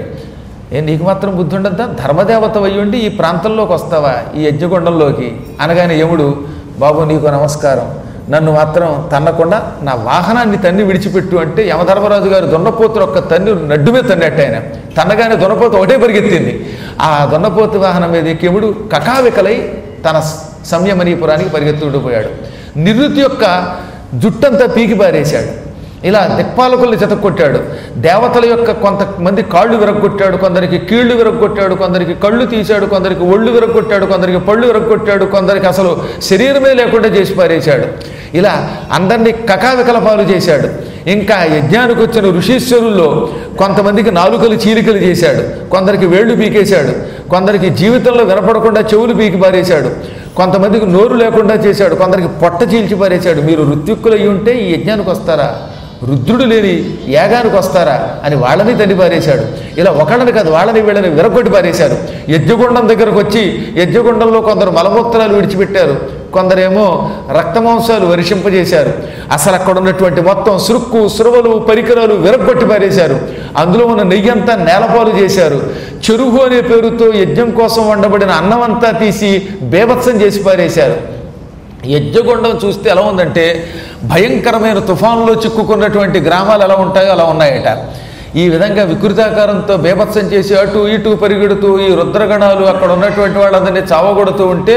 ఏ నీకు మాత్రం బుద్ధి ఉండద్దా ధర్మదేవత అయ్యుండి ఈ ప్రాంతంలోకి వస్తావా ఈ యజ్ఞకొండంలోకి అనగానే యముడు బాబు నీకు నమస్కారం నన్ను మాత్రం తన్నకుండా నా వాహనాన్ని తన్ని విడిచిపెట్టు అంటే యమధర్మరాజు గారు దున్నపోతులు ఒక్క తన్ని నడ్డుమే తన్నట్టు ఆయన తన్నగానే దున్నపోతు ఒకటే పరిగెత్తింది ఆ దున్నపోతు వాహనం మీద ఎక్కి యముడు కకావికలై తన సంయమనీపురానికి పరిగెత్తుకుంటూ పోయాడు నిరుతి యొక్క జుట్టంతా పీకి పారేశాడు ఇలా దిక్పాలకుల్ని చెతక్కొట్టాడు దేవతల యొక్క కొంతమంది కాళ్ళు విరగొట్టాడు కొందరికి కీళ్లు విరగొట్టాడు కొందరికి కళ్ళు తీశాడు కొందరికి ఒళ్ళు విరగొట్టాడు కొందరికి పళ్ళు విరగొట్టాడు కొందరికి అసలు శరీరమే లేకుండా చేసి పారేశాడు ఇలా అందరినీ కకావికలపాలు చేశాడు ఇంకా యజ్ఞానికి వచ్చిన ఋషీశ్వరుల్లో కొంతమందికి నాలుకలు చీలికలు చేశాడు కొందరికి వేళ్ళు పీకేశాడు కొందరికి జీవితంలో వినపడకుండా చెవులు పీకి పారేశాడు కొంతమందికి నోరు లేకుండా చేశాడు కొందరికి పొట్ట చీల్చి పారేశాడు మీరు ఋత్విక్కులు అయి ఉంటే ఈ యజ్ఞానికి వస్తారా రుద్రుడు లేని యాగానికి వస్తారా అని వాళ్ళని తల్లి పారేశాడు ఇలా ఒకళ్ళని కాదు వాళ్ళని వీళ్ళని విరగొట్టి పారేశారు యజ్ఞగుండం దగ్గరకు వచ్చి యజ్ఞగుండంలో కొందరు మలమూత్రాలు విడిచిపెట్టారు కొందరేమో రక్తమాంసాలు వర్షింపజేశారు అసలు అక్కడ ఉన్నటువంటి మొత్తం సురుక్కు సురవలు పరికరాలు విరగొట్టి పారేశారు అందులో ఉన్న నెయ్యంతా నేలపాలు చేశారు చెరువు అనే పేరుతో యజ్ఞం కోసం వండబడిన అన్నమంతా తీసి బేభత్సం చేసి పారేశారు యజ్ఞగుండం చూస్తే ఎలా ఉందంటే భయంకరమైన తుఫాన్లో చిక్కుకున్నటువంటి గ్రామాలు ఎలా ఉంటాయో అలా ఉన్నాయట ఈ విధంగా వికృతాకారంతో బేభత్సం చేసి అటు ఇటు పరిగెడుతూ ఈ రుద్రగణాలు అక్కడ ఉన్నటువంటి వాళ్ళందరినీ చావగొడుతూ ఉంటే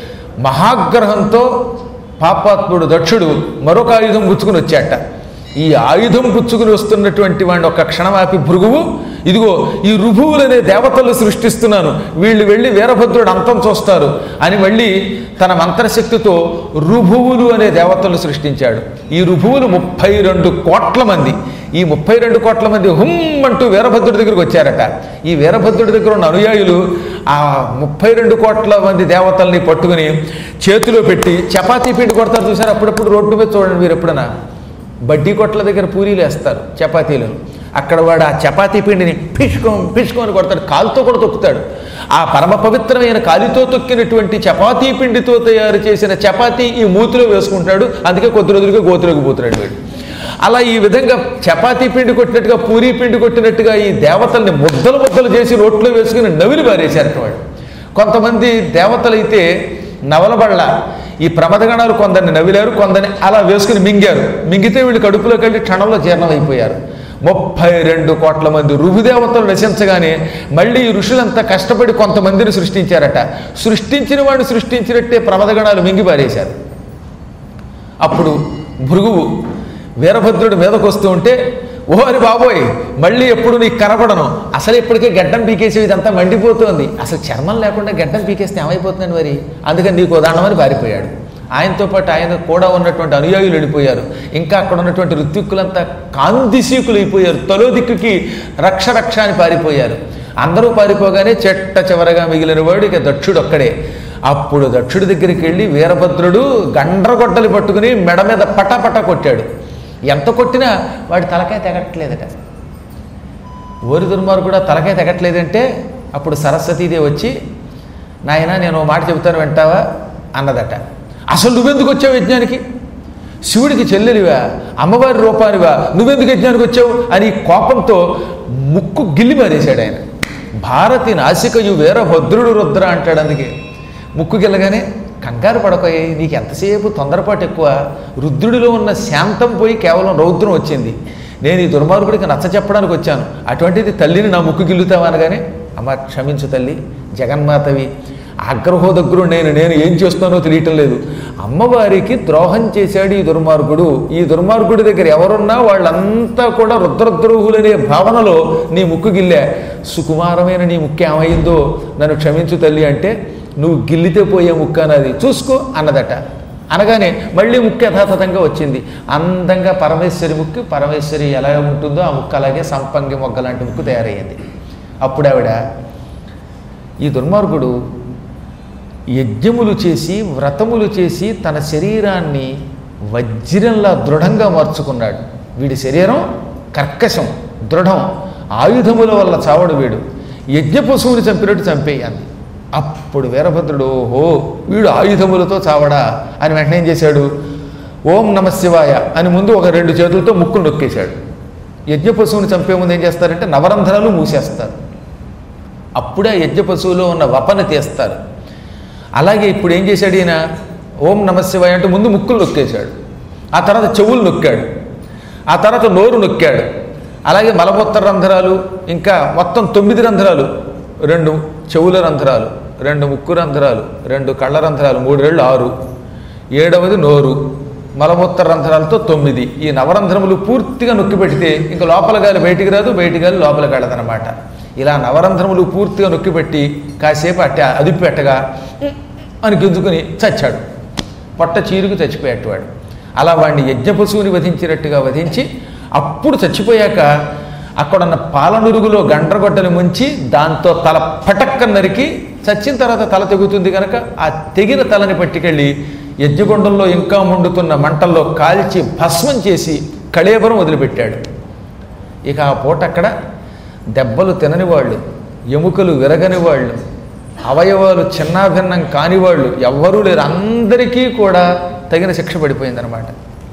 మహాగ్రహంతో పాపాత్ముడు దక్షుడు మరొక ఆయుధం గుచ్చుకుని వచ్చాట ఈ ఆయుధం పుచ్చుకుని వస్తున్నటువంటి వాడిని ఒక క్షణమాపి భృగువు ఇదిగో ఈ రుభువులనే దేవతలు సృష్టిస్తున్నాను వీళ్ళు వెళ్ళి వీరభద్రుడు అంతం చూస్తారు అని మళ్ళీ తన మంత్రశక్తితో రుభువులు అనే దేవతలు సృష్టించాడు ఈ రుభువులు ముప్పై రెండు కోట్ల మంది ఈ ముప్పై రెండు కోట్ల మంది హుమ్ అంటూ వీరభద్రుడి దగ్గరికి వచ్చారట ఈ వీరభద్రుడి దగ్గర ఉన్న అనుయాయులు ఆ ముప్పై రెండు కోట్ల మంది దేవతల్ని పట్టుకుని చేతిలో పెట్టి చపాతీ పిండి కొడతారు చూసారు అప్పుడప్పుడు రోడ్డు మీద చూడండి మీరు ఎప్పుడైనా బడ్డీ కొట్ల దగ్గర పూరీలు వేస్తారు చపాతీలు అక్కడ వాడు ఆ చపాతీ పిండిని పిష్కొని పిష్కొని కొడతాడు కాలుతో కూడా తొక్కుతాడు ఆ పరమ పవిత్రమైన కాలితో తొక్కినటువంటి చపాతీ పిండితో తయారు చేసిన చపాతీ ఈ మూతిలో వేసుకుంటాడు అందుకే కొద్ది రోజులుగా గోతులోకి పోతున్నాడు వీడు అలా ఈ విధంగా చపాతీ పిండి కొట్టినట్టుగా పూరీ పిండి కొట్టినట్టుగా ఈ దేవతల్ని ముద్దలు ముద్దలు చేసి రోట్లో వేసుకుని నవిలి పారేశారట వాడు కొంతమంది దేవతలైతే నవలబళ్ళ ఈ ప్రమదగణాలు కొందరిని నవ్విలారు కొందరిని అలా వేసుకుని మింగారు మింగితే వీళ్ళు కడుపులోకి వెళ్ళి క్షణంలో జీర్ణమైపోయారు ముప్పై రెండు కోట్ల మంది ఋభుదేవతలు నశించగానే మళ్ళీ ఈ ఋషులంతా కష్టపడి కొంతమందిని సృష్టించారట సృష్టించిన వాడిని సృష్టించినట్టే ప్రమదగణాలు మింగి పారేశారు అప్పుడు భృగువు వీరభద్రుడి మీదకు వస్తూ ఉంటే ఓహరి బాబోయ్ మళ్ళీ ఎప్పుడు నీకు కనపడను అసలు ఇప్పటికే గడ్డం పీకేసి ఇదంతా మండిపోతుంది అసలు చర్మం లేకుండా గడ్డం పీకేస్తే ఏమైపోతుందని మరి అందుకని నీకు ఉదాహరణమని పారిపోయాడు ఆయనతో పాటు ఆయన కూడా ఉన్నటువంటి అనుయాయులు వెళ్ళిపోయారు ఇంకా అక్కడ ఉన్నటువంటి ఋత్విక్కులంతా కాంతిశీకులు అయిపోయారు తలో దిక్కుకి రక్ష రక్ష అని పారిపోయారు అందరూ పారిపోగానే చెట్ట చివరగా మిగిలిన వాడు ఇక దక్షుడు ఒక్కడే అప్పుడు దక్షుడి దగ్గరికి వెళ్ళి వీరభద్రుడు గండ్రగొడ్డలి పట్టుకుని మెడ మీద పటపట కొట్టాడు ఎంత కొట్టినా వాడి తలకాయ తెగట్లేదట ఓరి దుర్మారు కూడా తలకాయ తెగట్లేదంటే అప్పుడు సరస్వతీదేవి వచ్చి నాయన నేను ఓ మాట చెబుతాను వింటావా అన్నదట అసలు నువ్వెందుకు వచ్చావు యజ్ఞానికి శివుడికి చెల్లెలివా అమ్మవారి రూపానివా నువ్వెందుకు యజ్ఞానికి వచ్చావు అని కోపంతో ముక్కు గిల్లి మారేశాడు ఆయన భారతి నాసికయు వీరభద్రుడు రుద్ర అంటాడు అందుకే ముక్కు గిల్లగానే కంగారు పడకోయి నీకు ఎంతసేపు తొందరపాటు ఎక్కువ రుద్రుడిలో ఉన్న శాంతం పోయి కేవలం రౌద్రం వచ్చింది నేను ఈ దుర్మార్గుడికి నచ్చ చెప్పడానికి వచ్చాను అటువంటిది తల్లిని నా ముక్కు గిల్లుతావా అనగానే అమ్మ క్షమించు తల్లి జగన్మాతవి ఆగ్రహోదగ్రుడు నేను నేను ఏం చేస్తున్నానో తెలియటం లేదు అమ్మవారికి ద్రోహం చేశాడు ఈ దుర్మార్గుడు ఈ దుర్మార్గుడి దగ్గర ఎవరున్నా వాళ్ళంతా కూడా రుద్రద్రోహులనే భావనలో నీ ముక్కు గిల్లే సుకుమారమైన నీ ముక్కు ఏమైందో నన్ను క్షమించు తల్లి అంటే నువ్వు గిల్లితే పోయే ముక్క అన్నది చూసుకో అన్నదట అనగానే మళ్ళీ ముక్కు యథాతథంగా వచ్చింది అందంగా పరమేశ్వరి ముక్కు పరమేశ్వరి ఎలా ఉంటుందో ఆ ముక్కు అలాగే సంపంగి మొగ్గ లాంటి ముక్కు తయారయ్యింది అప్పుడు ఆవిడ ఈ దుర్మార్గుడు యజ్ఞములు చేసి వ్రతములు చేసి తన శరీరాన్ని వజ్రంలా దృఢంగా మార్చుకున్నాడు వీడి శరీరం కర్కశం దృఢం ఆయుధముల వల్ల చావడు వీడు యజ్ఞ పశువుని చంపినట్టు చంపేయంది అప్పుడు వీరభద్రుడు ఓహో వీడు ఆయుధములతో చావడా అని వెంటనే ఏం చేశాడు ఓం నమ శివాయ అని ముందు ఒక రెండు చేతులతో ముక్కును నొక్కేశాడు యజ్ఞ పశువుని చంపే ముందు ఏం చేస్తారంటే నవరంధ్రాలు మూసేస్తారు అప్పుడే ఆ యజ్ఞ పశువులో ఉన్న వపన తీస్తారు అలాగే ఇప్పుడు ఏం చేశాడు ఈయన ఓం నమ శివాయ అంటే ముందు ముక్కులు నొక్కేశాడు ఆ తర్వాత చెవులు నొక్కాడు ఆ తర్వాత నోరు నొక్కాడు అలాగే మలమూత్ర రంధ్రాలు ఇంకా మొత్తం తొమ్మిది రంధ్రాలు రెండు చెవుల రంధ్రాలు రెండు ముక్కు రంధ్రాలు రెండు కళ్ళ రంధ్రాలు మూడు రెండు ఆరు ఏడవది నోరు మలమూత్ర రంధ్రాలతో తొమ్మిది ఈ నవరంధ్రములు పూర్తిగా నొక్కి పెడితే ఇంకా లోపల గాలి బయటికి రాదు బయటికి గాలి లోపలికి వెళ్ళదనమాట ఇలా నవరంధ్రములు పూర్తిగా నొక్కిపెట్టి కాసేపు అట్ట అదిపి పెట్టగా అని గింజుకుని చచ్చాడు పొట్ట చీరుకు చచ్చిపోయేటవాడు అలా వాడిని యజ్ఞ పశువుని వధించినట్టుగా వధించి అప్పుడు చచ్చిపోయాక అక్కడున్న పాలనురుగులో గండ్రగొట్టని ముంచి దాంతో తల పటక్క నరికి చచ్చిన తర్వాత తల తెగుతుంది కనుక ఆ తెగిన తలని పట్టుకెళ్ళి యజ్ఞగుండంలో ఇంకా మండుతున్న మంటల్లో కాల్చి భస్మం చేసి కళేబరం వదిలిపెట్టాడు ఇక ఆ పూట అక్కడ దెబ్బలు తినని వాళ్ళు ఎముకలు విరగని వాళ్ళు అవయవాలు చిన్నాభిన్నం కాని వాళ్ళు ఎవ్వరూ లేరు అందరికీ కూడా తగిన శిక్ష పడిపోయిందనమాట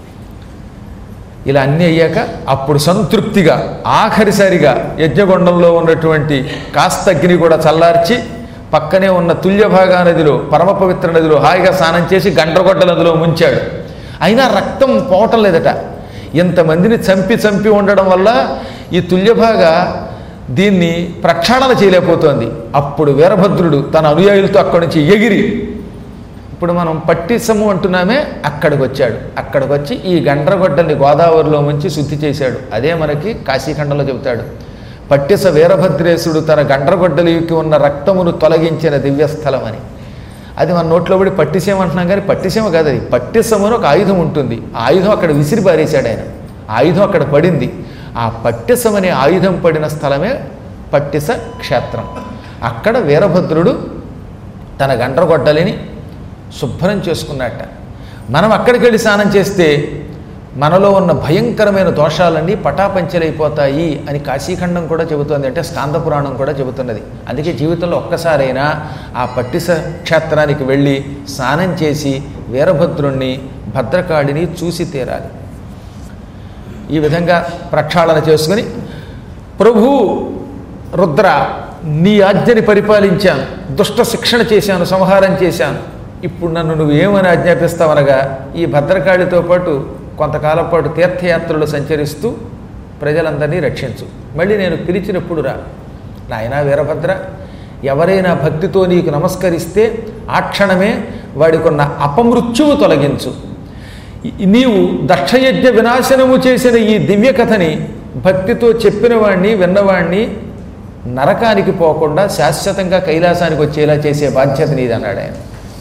ఇలా అన్నీ అయ్యాక అప్పుడు సంతృప్తిగా ఆఖరిసారిగా యజ్ఞగొండంలో ఉన్నటువంటి కాస్త అగ్ని కూడా చల్లార్చి పక్కనే ఉన్న తుల్యభాగా నదిలో పరమ పవిత్ర నదిలో హాయిగా స్నానం చేసి గండ్రగొడ్డ నదిలో ముంచాడు అయినా రక్తం పోవటం లేదట ఇంతమందిని చంపి చంపి ఉండడం వల్ల ఈ తుల్యభాగా దీన్ని ప్రక్షాళన చేయలేకపోతోంది అప్పుడు వీరభద్రుడు తన అనుయాయులతో అక్కడి నుంచి ఎగిరి ఇప్పుడు మనం పట్టిసము అంటున్నామే అక్కడికి వచ్చాడు అక్కడికి వచ్చి ఈ గండ్రగొడ్డల్ని గోదావరిలో ముంచి శుద్ధి చేశాడు అదే మనకి కాశీఖండంలో చెబుతాడు పట్టిస వీరభద్రేశుడు తన గండ్రగొడ్డలికి ఉన్న రక్తమును తొలగించిన దివ్యస్థలం అని అది మన నోట్లో పడి పట్టిసీమ అంటున్నాం కానీ పట్టిసీమ కాదు అది పట్టిసమని ఒక ఆయుధం ఉంటుంది ఆ ఆయుధం అక్కడ విసిరి పారేశాడు ఆయన ఆ ఆయుధం అక్కడ పడింది ఆ పట్టిసం అనే ఆయుధం పడిన స్థలమే పట్టిస క్షేత్రం అక్కడ వీరభద్రుడు తన గండ్రగొడ్డలిని శుభ్రం చేసుకున్నట్ట మనం అక్కడికి వెళ్ళి స్నానం చేస్తే మనలో ఉన్న భయంకరమైన దోషాలన్నీ పటాపంచలైపోతాయి అని కాశీఖండం కూడా చెబుతోంది అంటే స్కాంద పురాణం కూడా చెబుతున్నది అందుకే జీవితంలో ఒక్కసారైనా ఆ పట్టిస క్షేత్రానికి వెళ్ళి స్నానం చేసి వీరభద్రుణ్ణి భద్రకాళిని చూసి తీరాలి ఈ విధంగా ప్రక్షాళన చేసుకుని ప్రభు రుద్ర నీ ఆజ్ఞని పరిపాలించాను దుష్ట శిక్షణ చేశాను సంహారం చేశాను ఇప్పుడు నన్ను నువ్వు ఏమని ఆజ్ఞాపిస్తావనగా ఈ భద్రకాళితో పాటు కొంతకాలం పాటు తీర్థయాత్రలు సంచరిస్తూ ప్రజలందరినీ రక్షించు మళ్ళీ నేను పిలిచినప్పుడు రా నాయనా వీరభద్ర ఎవరైనా భక్తితో నీకు నమస్కరిస్తే ఆ క్షణమే వాడికున్న అపమృత్యువు తొలగించు ఈ- నీవు దక్షయజ్ఞ వినాశనము చేసిన ఈ దివ్య కథని భక్తితో చెప్పిన వాణ్ణి విన్నవాణ్ణి నరకానికి పోకుండా శాశ్వతంగా కైలాసానికి వచ్చేలా చేసే బాధ్యత నీది అన్నాడు ఆయన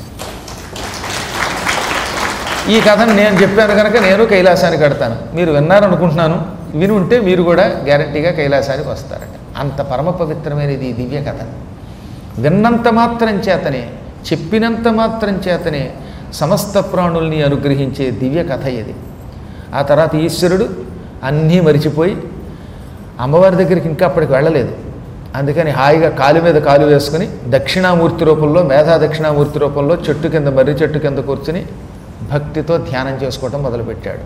ఈ కథను నేను చెప్పాను కనుక నేను కైలాసానికి కడతాను మీరు విన్నారనుకుంటున్నాను విని ఉంటే మీరు కూడా గ్యారంటీగా కైలాసానికి వస్తారట అంత పరమ పవిత్రమైనది ఈ దివ్య కథ విన్నంత మాత్రం చేతనే చెప్పినంత మాత్రం చేతనే సమస్త ప్రాణుల్ని అనుగ్రహించే దివ్య కథ ఇది ఆ తర్వాత ఈశ్వరుడు అన్నీ మరిచిపోయి అమ్మవారి దగ్గరికి ఇంకా అప్పటికి వెళ్ళలేదు అందుకని హాయిగా కాలు మీద కాలు వేసుకుని దక్షిణామూర్తి రూపంలో మేధా దక్షిణామూర్తి రూపంలో చెట్టు కింద మర్రి చెట్టు కింద కూర్చుని భక్తితో ధ్యానం చేసుకోవటం మొదలుపెట్టాడు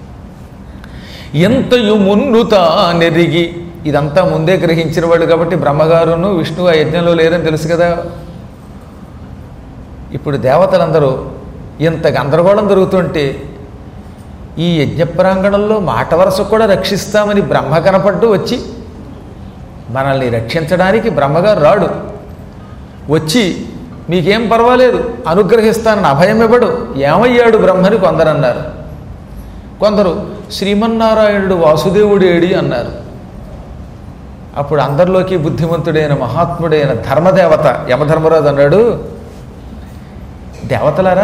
ఎంతయు మున్నుతా నెరిగి ఇదంతా ముందే గ్రహించిన వాడు కాబట్టి బ్రహ్మగారును విష్ణువు ఆ యజ్ఞంలో లేరని తెలుసు కదా ఇప్పుడు దేవతలందరూ ఇంత గందరగోళం జరుగుతుంటే ఈ యజ్ఞ ప్రాంగణంలో మాట వరస కూడా రక్షిస్తామని బ్రహ్మ కనపడ్డు వచ్చి మనల్ని రక్షించడానికి బ్రహ్మగారు రాడు వచ్చి మీకేం పర్వాలేదు అనుగ్రహిస్తానని అభయం ఇవ్వడు ఏమయ్యాడు బ్రహ్మని కొందరు అన్నారు కొందరు శ్రీమన్నారాయణుడు వాసుదేవుడేడి అన్నారు అప్పుడు అందరిలోకి బుద్ధిమంతుడైన మహాత్ముడైన ధర్మదేవత యమధర్మరాజు అన్నాడు దేవతలారా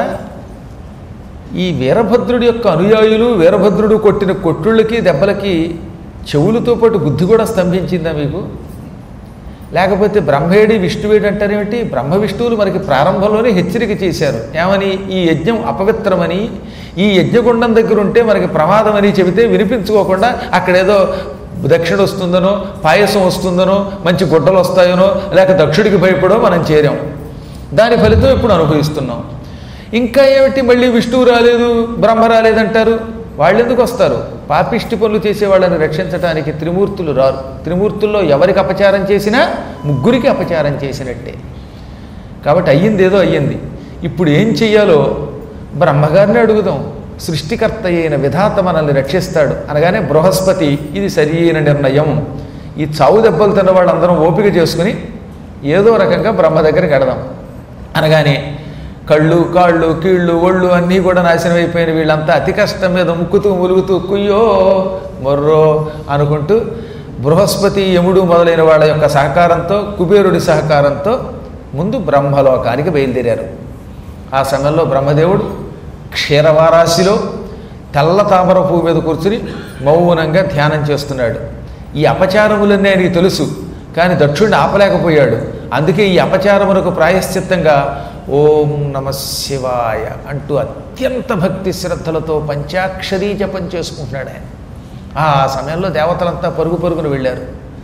ఈ వీరభద్రుడి యొక్క అనుయాయులు వీరభద్రుడు కొట్టిన కొట్టుళ్ళకి దెబ్బలకి చెవులతో పాటు బుద్ధి కూడా స్తంభించిందా మీకు లేకపోతే బ్రహ్మేడి విష్ణువేడి అంటారేమిటి బ్రహ్మ విష్ణువులు మనకి ప్రారంభంలోనే హెచ్చరిక చేశారు ఏమని ఈ యజ్ఞం అపవిత్రమని ఈ యజ్ఞగుండం దగ్గర ఉంటే మనకి ప్రమాదం అని చెబితే వినిపించుకోకుండా అక్కడేదో దక్షిణ వస్తుందనో పాయసం వస్తుందనో మంచి గుడ్డలు వస్తాయనో లేక దక్షుడికి భయపడో మనం చేరాం దాని ఫలితం ఇప్పుడు అనుభవిస్తున్నాం ఇంకా ఏమిటి మళ్ళీ విష్ణువు రాలేదు బ్రహ్మ రాలేదంటారు వాళ్ళు ఎందుకు వస్తారు పాపిష్టి పనులు చేసే వాళ్ళని రక్షించడానికి త్రిమూర్తులు రారు త్రిమూర్తుల్లో ఎవరికి అపచారం చేసినా ముగ్గురికి అపచారం చేసినట్టే కాబట్టి అయ్యింది ఏదో అయ్యింది ఇప్పుడు ఏం చెయ్యాలో బ్రహ్మగారిని అడుగుదాం సృష్టికర్త అయిన విధాత మనల్ని రక్షిస్తాడు అనగానే బృహస్పతి ఇది సరి అయిన నిర్ణయం ఈ చావు దెబ్బలు తిన్న వాళ్ళందరం ఓపిక చేసుకుని ఏదో రకంగా బ్రహ్మ దగ్గరికి వెడదాం అనగానే కళ్ళు కాళ్ళు కీళ్ళు ఒళ్ళు అన్నీ కూడా నాశనం అయిపోయిన వీళ్ళంతా అతి కష్టం మీద ముక్కుతూ ములుగుతూ కుయ్యో మొర్రో అనుకుంటూ బృహస్పతి యముడు మొదలైన వాళ్ళ యొక్క సహకారంతో కుబేరుడి సహకారంతో ముందు బ్రహ్మలోకానికి బయలుదేరారు ఆ సమయంలో బ్రహ్మదేవుడు క్షీరవారాశిలో తెల్ల తామర పువ్వు మీద కూర్చుని మౌనంగా ధ్యానం చేస్తున్నాడు ఈ అపచారములన్నీ ఆయనకి తెలుసు కానీ దక్షుడిని ఆపలేకపోయాడు అందుకే ఈ అపచారమునకు ప్రాయశ్చిత్తంగా ఓం నమ శివాయ అంటూ అత్యంత భక్తి శ్రద్ధలతో పంచాక్షరీ జపం చేసుకుంటున్నాడు ఆయన ఆ సమయంలో దేవతలంతా పరుగు పరుగున వెళ్ళారు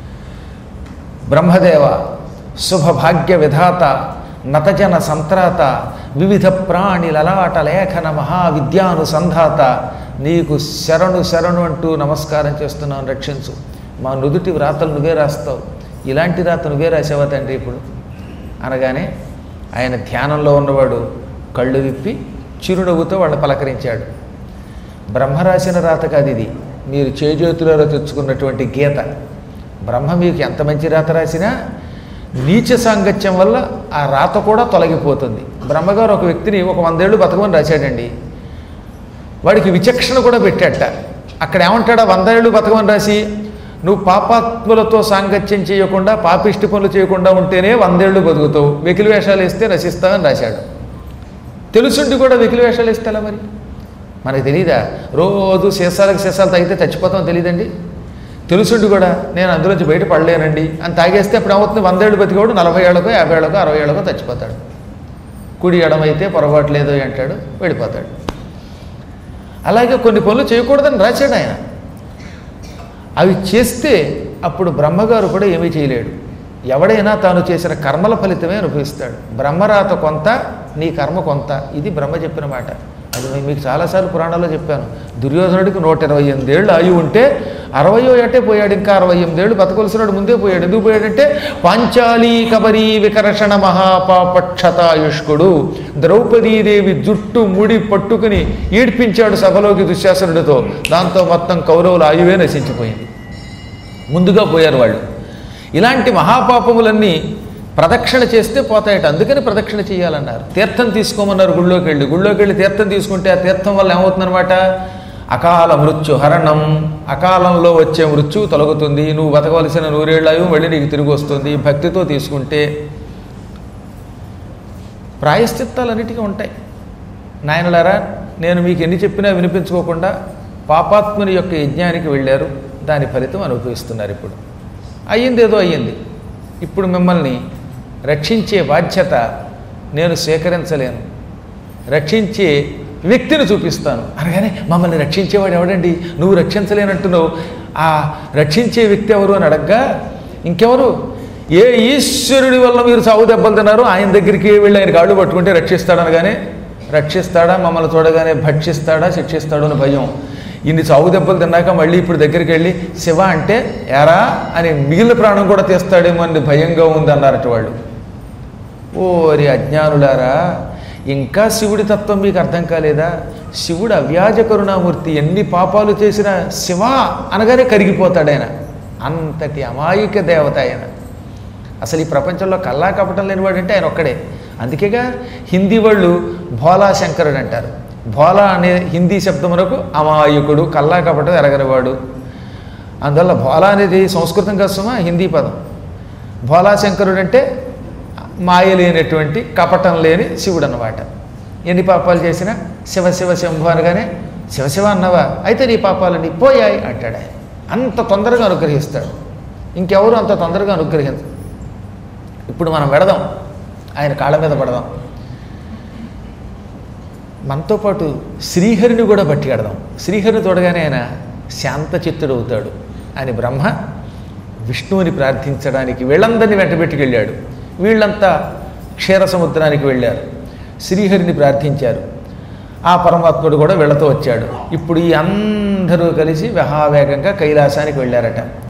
బ్రహ్మదేవ శుభభాగ్య విధాత నతజన సంత్రాత వివిధ ప్రాణి లలాట లేఖన మహావిద్యానుసంధాత నీకు శరణు శరణు అంటూ నమస్కారం చేస్తున్నాను రక్షించు మా నుదుటి వ్రాతలు నువ్వే రాస్తావు ఇలాంటి రాత నువ్వే రాసావా తండ్రి ఇప్పుడు అనగానే ఆయన ధ్యానంలో ఉన్నవాడు కళ్ళు విప్పి చిరునవ్వుతో వాళ్ళని పలకరించాడు బ్రహ్మ రాసిన రాత కాదు ఇది మీరు చేజోతులలో తెచ్చుకున్నటువంటి గీత బ్రహ్మ మీకు ఎంత మంచి రాత రాసినా నీచ సాంగత్యం వల్ల ఆ రాత కూడా తొలగిపోతుంది బ్రహ్మగారు ఒక వ్యక్తిని ఒక వందేళ్ళు బతకమని రాశాడండి వాడికి విచక్షణ కూడా పెట్టాట అక్కడ ఏమంటాడా వందేళ్ళు బతకమని రాసి నువ్వు పాపాత్ములతో సాంగత్యం చేయకుండా పాపిష్టి పనులు చేయకుండా ఉంటేనే వందేళ్ళు బతుకుతావు వెకిలి వేషాలు వేస్తే నశిస్తావని రాశాడు తెలుసుండి కూడా వెకిలి వేషాలు వేస్తే ఎలా మరి మనకు తెలియదా రోజు సీసాలకు సీసాలు తాగితే చచ్చిపోతాం తెలియదండి తెలుసుండి కూడా నేను అందులోంచి బయట పడలేనండి అని తాగేస్తే అప్పుడు ఏమవుతుంది వందేళ్ళు బతికోడు నలభై ఏళ్ళకో యాభై ఏళ్ళకో అరవై ఏళ్ళకో చచ్చిపోతాడు కుడి ఎడమైతే పొరపాటు లేదో అంటాడు వెళ్ళిపోతాడు అలాగే కొన్ని పనులు చేయకూడదని రాశాడు ఆయన అవి చేస్తే అప్పుడు బ్రహ్మగారు కూడా ఏమీ చేయలేడు ఎవడైనా తాను చేసిన కర్మల ఫలితమే అనుభవిస్తాడు బ్రహ్మరాత కొంత నీ కర్మ కొంత ఇది బ్రహ్మ చెప్పిన మాట అది నేను మీకు చాలాసార్లు పురాణాల్లో చెప్పాను దుర్యోధనుడికి నూట ఇరవై ఎనిమిదేళ్ళు ఆయువు ఉంటే అరవయో ఏటే పోయాడు ఇంకా అరవై ఎనిమిదేళ్ళు బతకొలసినాడు ముందే పోయాడు ఎందుకు పోయాడంటే పాంచాలీ కబరీ వికర్షణ మహాపాపక్షతాయుష్కుడు ద్రౌపదీదేవి జుట్టు ముడి పట్టుకుని ఈడ్పించాడు సభలోకి దుశ్శాసనుడితో దాంతో మొత్తం కౌరవుల ఆయువే నశించిపోయింది ముందుగా పోయారు వాళ్ళు ఇలాంటి మహాపాపములన్నీ ప్రదక్షిణ చేస్తే పోతాయట అందుకని ప్రదక్షిణ చేయాలన్నారు తీర్థం తీసుకోమన్నారు గుళ్ళోకి వెళ్ళి గుళ్ళోకి వెళ్ళి తీర్థం తీసుకుంటే ఆ తీర్థం వల్ల ఏమవుతుందన్నమాట అకాల మృత్యు హరణం అకాలంలో వచ్చే మృత్యువు తొలగుతుంది నువ్వు బతకవలసిన నూరేళ్ళాయు మళ్ళీ నీకు తిరిగి వస్తుంది భక్తితో తీసుకుంటే ప్రాయశ్చిత్తాలన్నిటికీ ఉంటాయి నాయనలారా నేను మీకు ఎన్ని చెప్పినా వినిపించుకోకుండా పాపాత్ముని యొక్క యజ్ఞానికి వెళ్ళారు దాని ఫలితం అనుభవిస్తున్నారు ఇప్పుడు అయ్యింది ఏదో అయ్యింది ఇప్పుడు మిమ్మల్ని రక్షించే బాధ్యత నేను స్వీకరించలేను రక్షించే వ్యక్తిని చూపిస్తాను అనగానే మమ్మల్ని రక్షించేవాడు ఎవడండి నువ్వు రక్షించలేనంటున్నావు ఆ రక్షించే వ్యక్తి ఎవరు అని అడగ్గా ఇంకెవరు ఏ ఈశ్వరుడి వల్ల మీరు సాగు దెబ్బలు తిన్నారు ఆయన దగ్గరికి వెళ్ళి ఆయన కాళ్ళు పట్టుకుంటే రక్షిస్తాడనగానే రక్షిస్తాడా మమ్మల్ని చూడగానే భక్షిస్తాడా శిక్షిస్తాడు అని భయం ఇన్ని చావు దెబ్బలు తిన్నాక మళ్ళీ ఇప్పుడు దగ్గరికి వెళ్ళి శివ అంటే ఎరా అని మిగిలిన ప్రాణం కూడా తీస్తాడేమో అని భయంగా ఉంది అన్నారట వాళ్ళు ఓరి అజ్ఞానులారా ఇంకా శివుడి తత్వం మీకు అర్థం కాలేదా శివుడు అవ్యాజ కరుణామూర్తి ఎన్ని పాపాలు చేసినా శివ అనగానే కరిగిపోతాడు ఆయన అంతటి అమాయక దేవత ఆయన అసలు ఈ ప్రపంచంలో కల్లా కపటం లేనివాడంటే ఆయన ఒక్కడే అందుకేగా హిందీ వాళ్ళు భోలా శంకరుడు అంటారు భోలా అనే హిందీ శబ్దమునకు అమాయకుడు కల్లా కపటం ఎరగనివాడు అందువల్ల భోలా అనేది సంస్కృతం కోసమా హిందీ పదం భోలా శంకరుడు అంటే మాయ లేనటువంటి కపటం లేని శివుడు అన్నమాట ఎన్ని పాపాలు చేసినా శివ శివ శంభు అనగానే శివ శివ అన్నవా అయితే నీ పాపాలన్నీ పోయాయి అంటాడు ఆయన అంత తొందరగా అనుగ్రహిస్తాడు ఇంకెవరు అంత తొందరగా అనుగ్రహించరు ఇప్పుడు మనం పెడదాం ఆయన కాళ్ళ మీద పడదాం మనతో పాటు శ్రీహరిని కూడా పట్టి కడదాం శ్రీహరిని తోడగానే ఆయన శాంత చిత్తుడు అవుతాడు అని బ్రహ్మ విష్ణువుని ప్రార్థించడానికి వీళ్ళందరినీ వెంటబెట్టుకెళ్ళాడు వీళ్ళంతా క్షీర సముద్రానికి వెళ్ళారు శ్రీహరిని ప్రార్థించారు ఆ పరమాత్ముడు కూడా వీళ్ళతో వచ్చాడు ఇప్పుడు ఈ అందరూ కలిసి మహావేగంగా కైలాసానికి వెళ్ళారట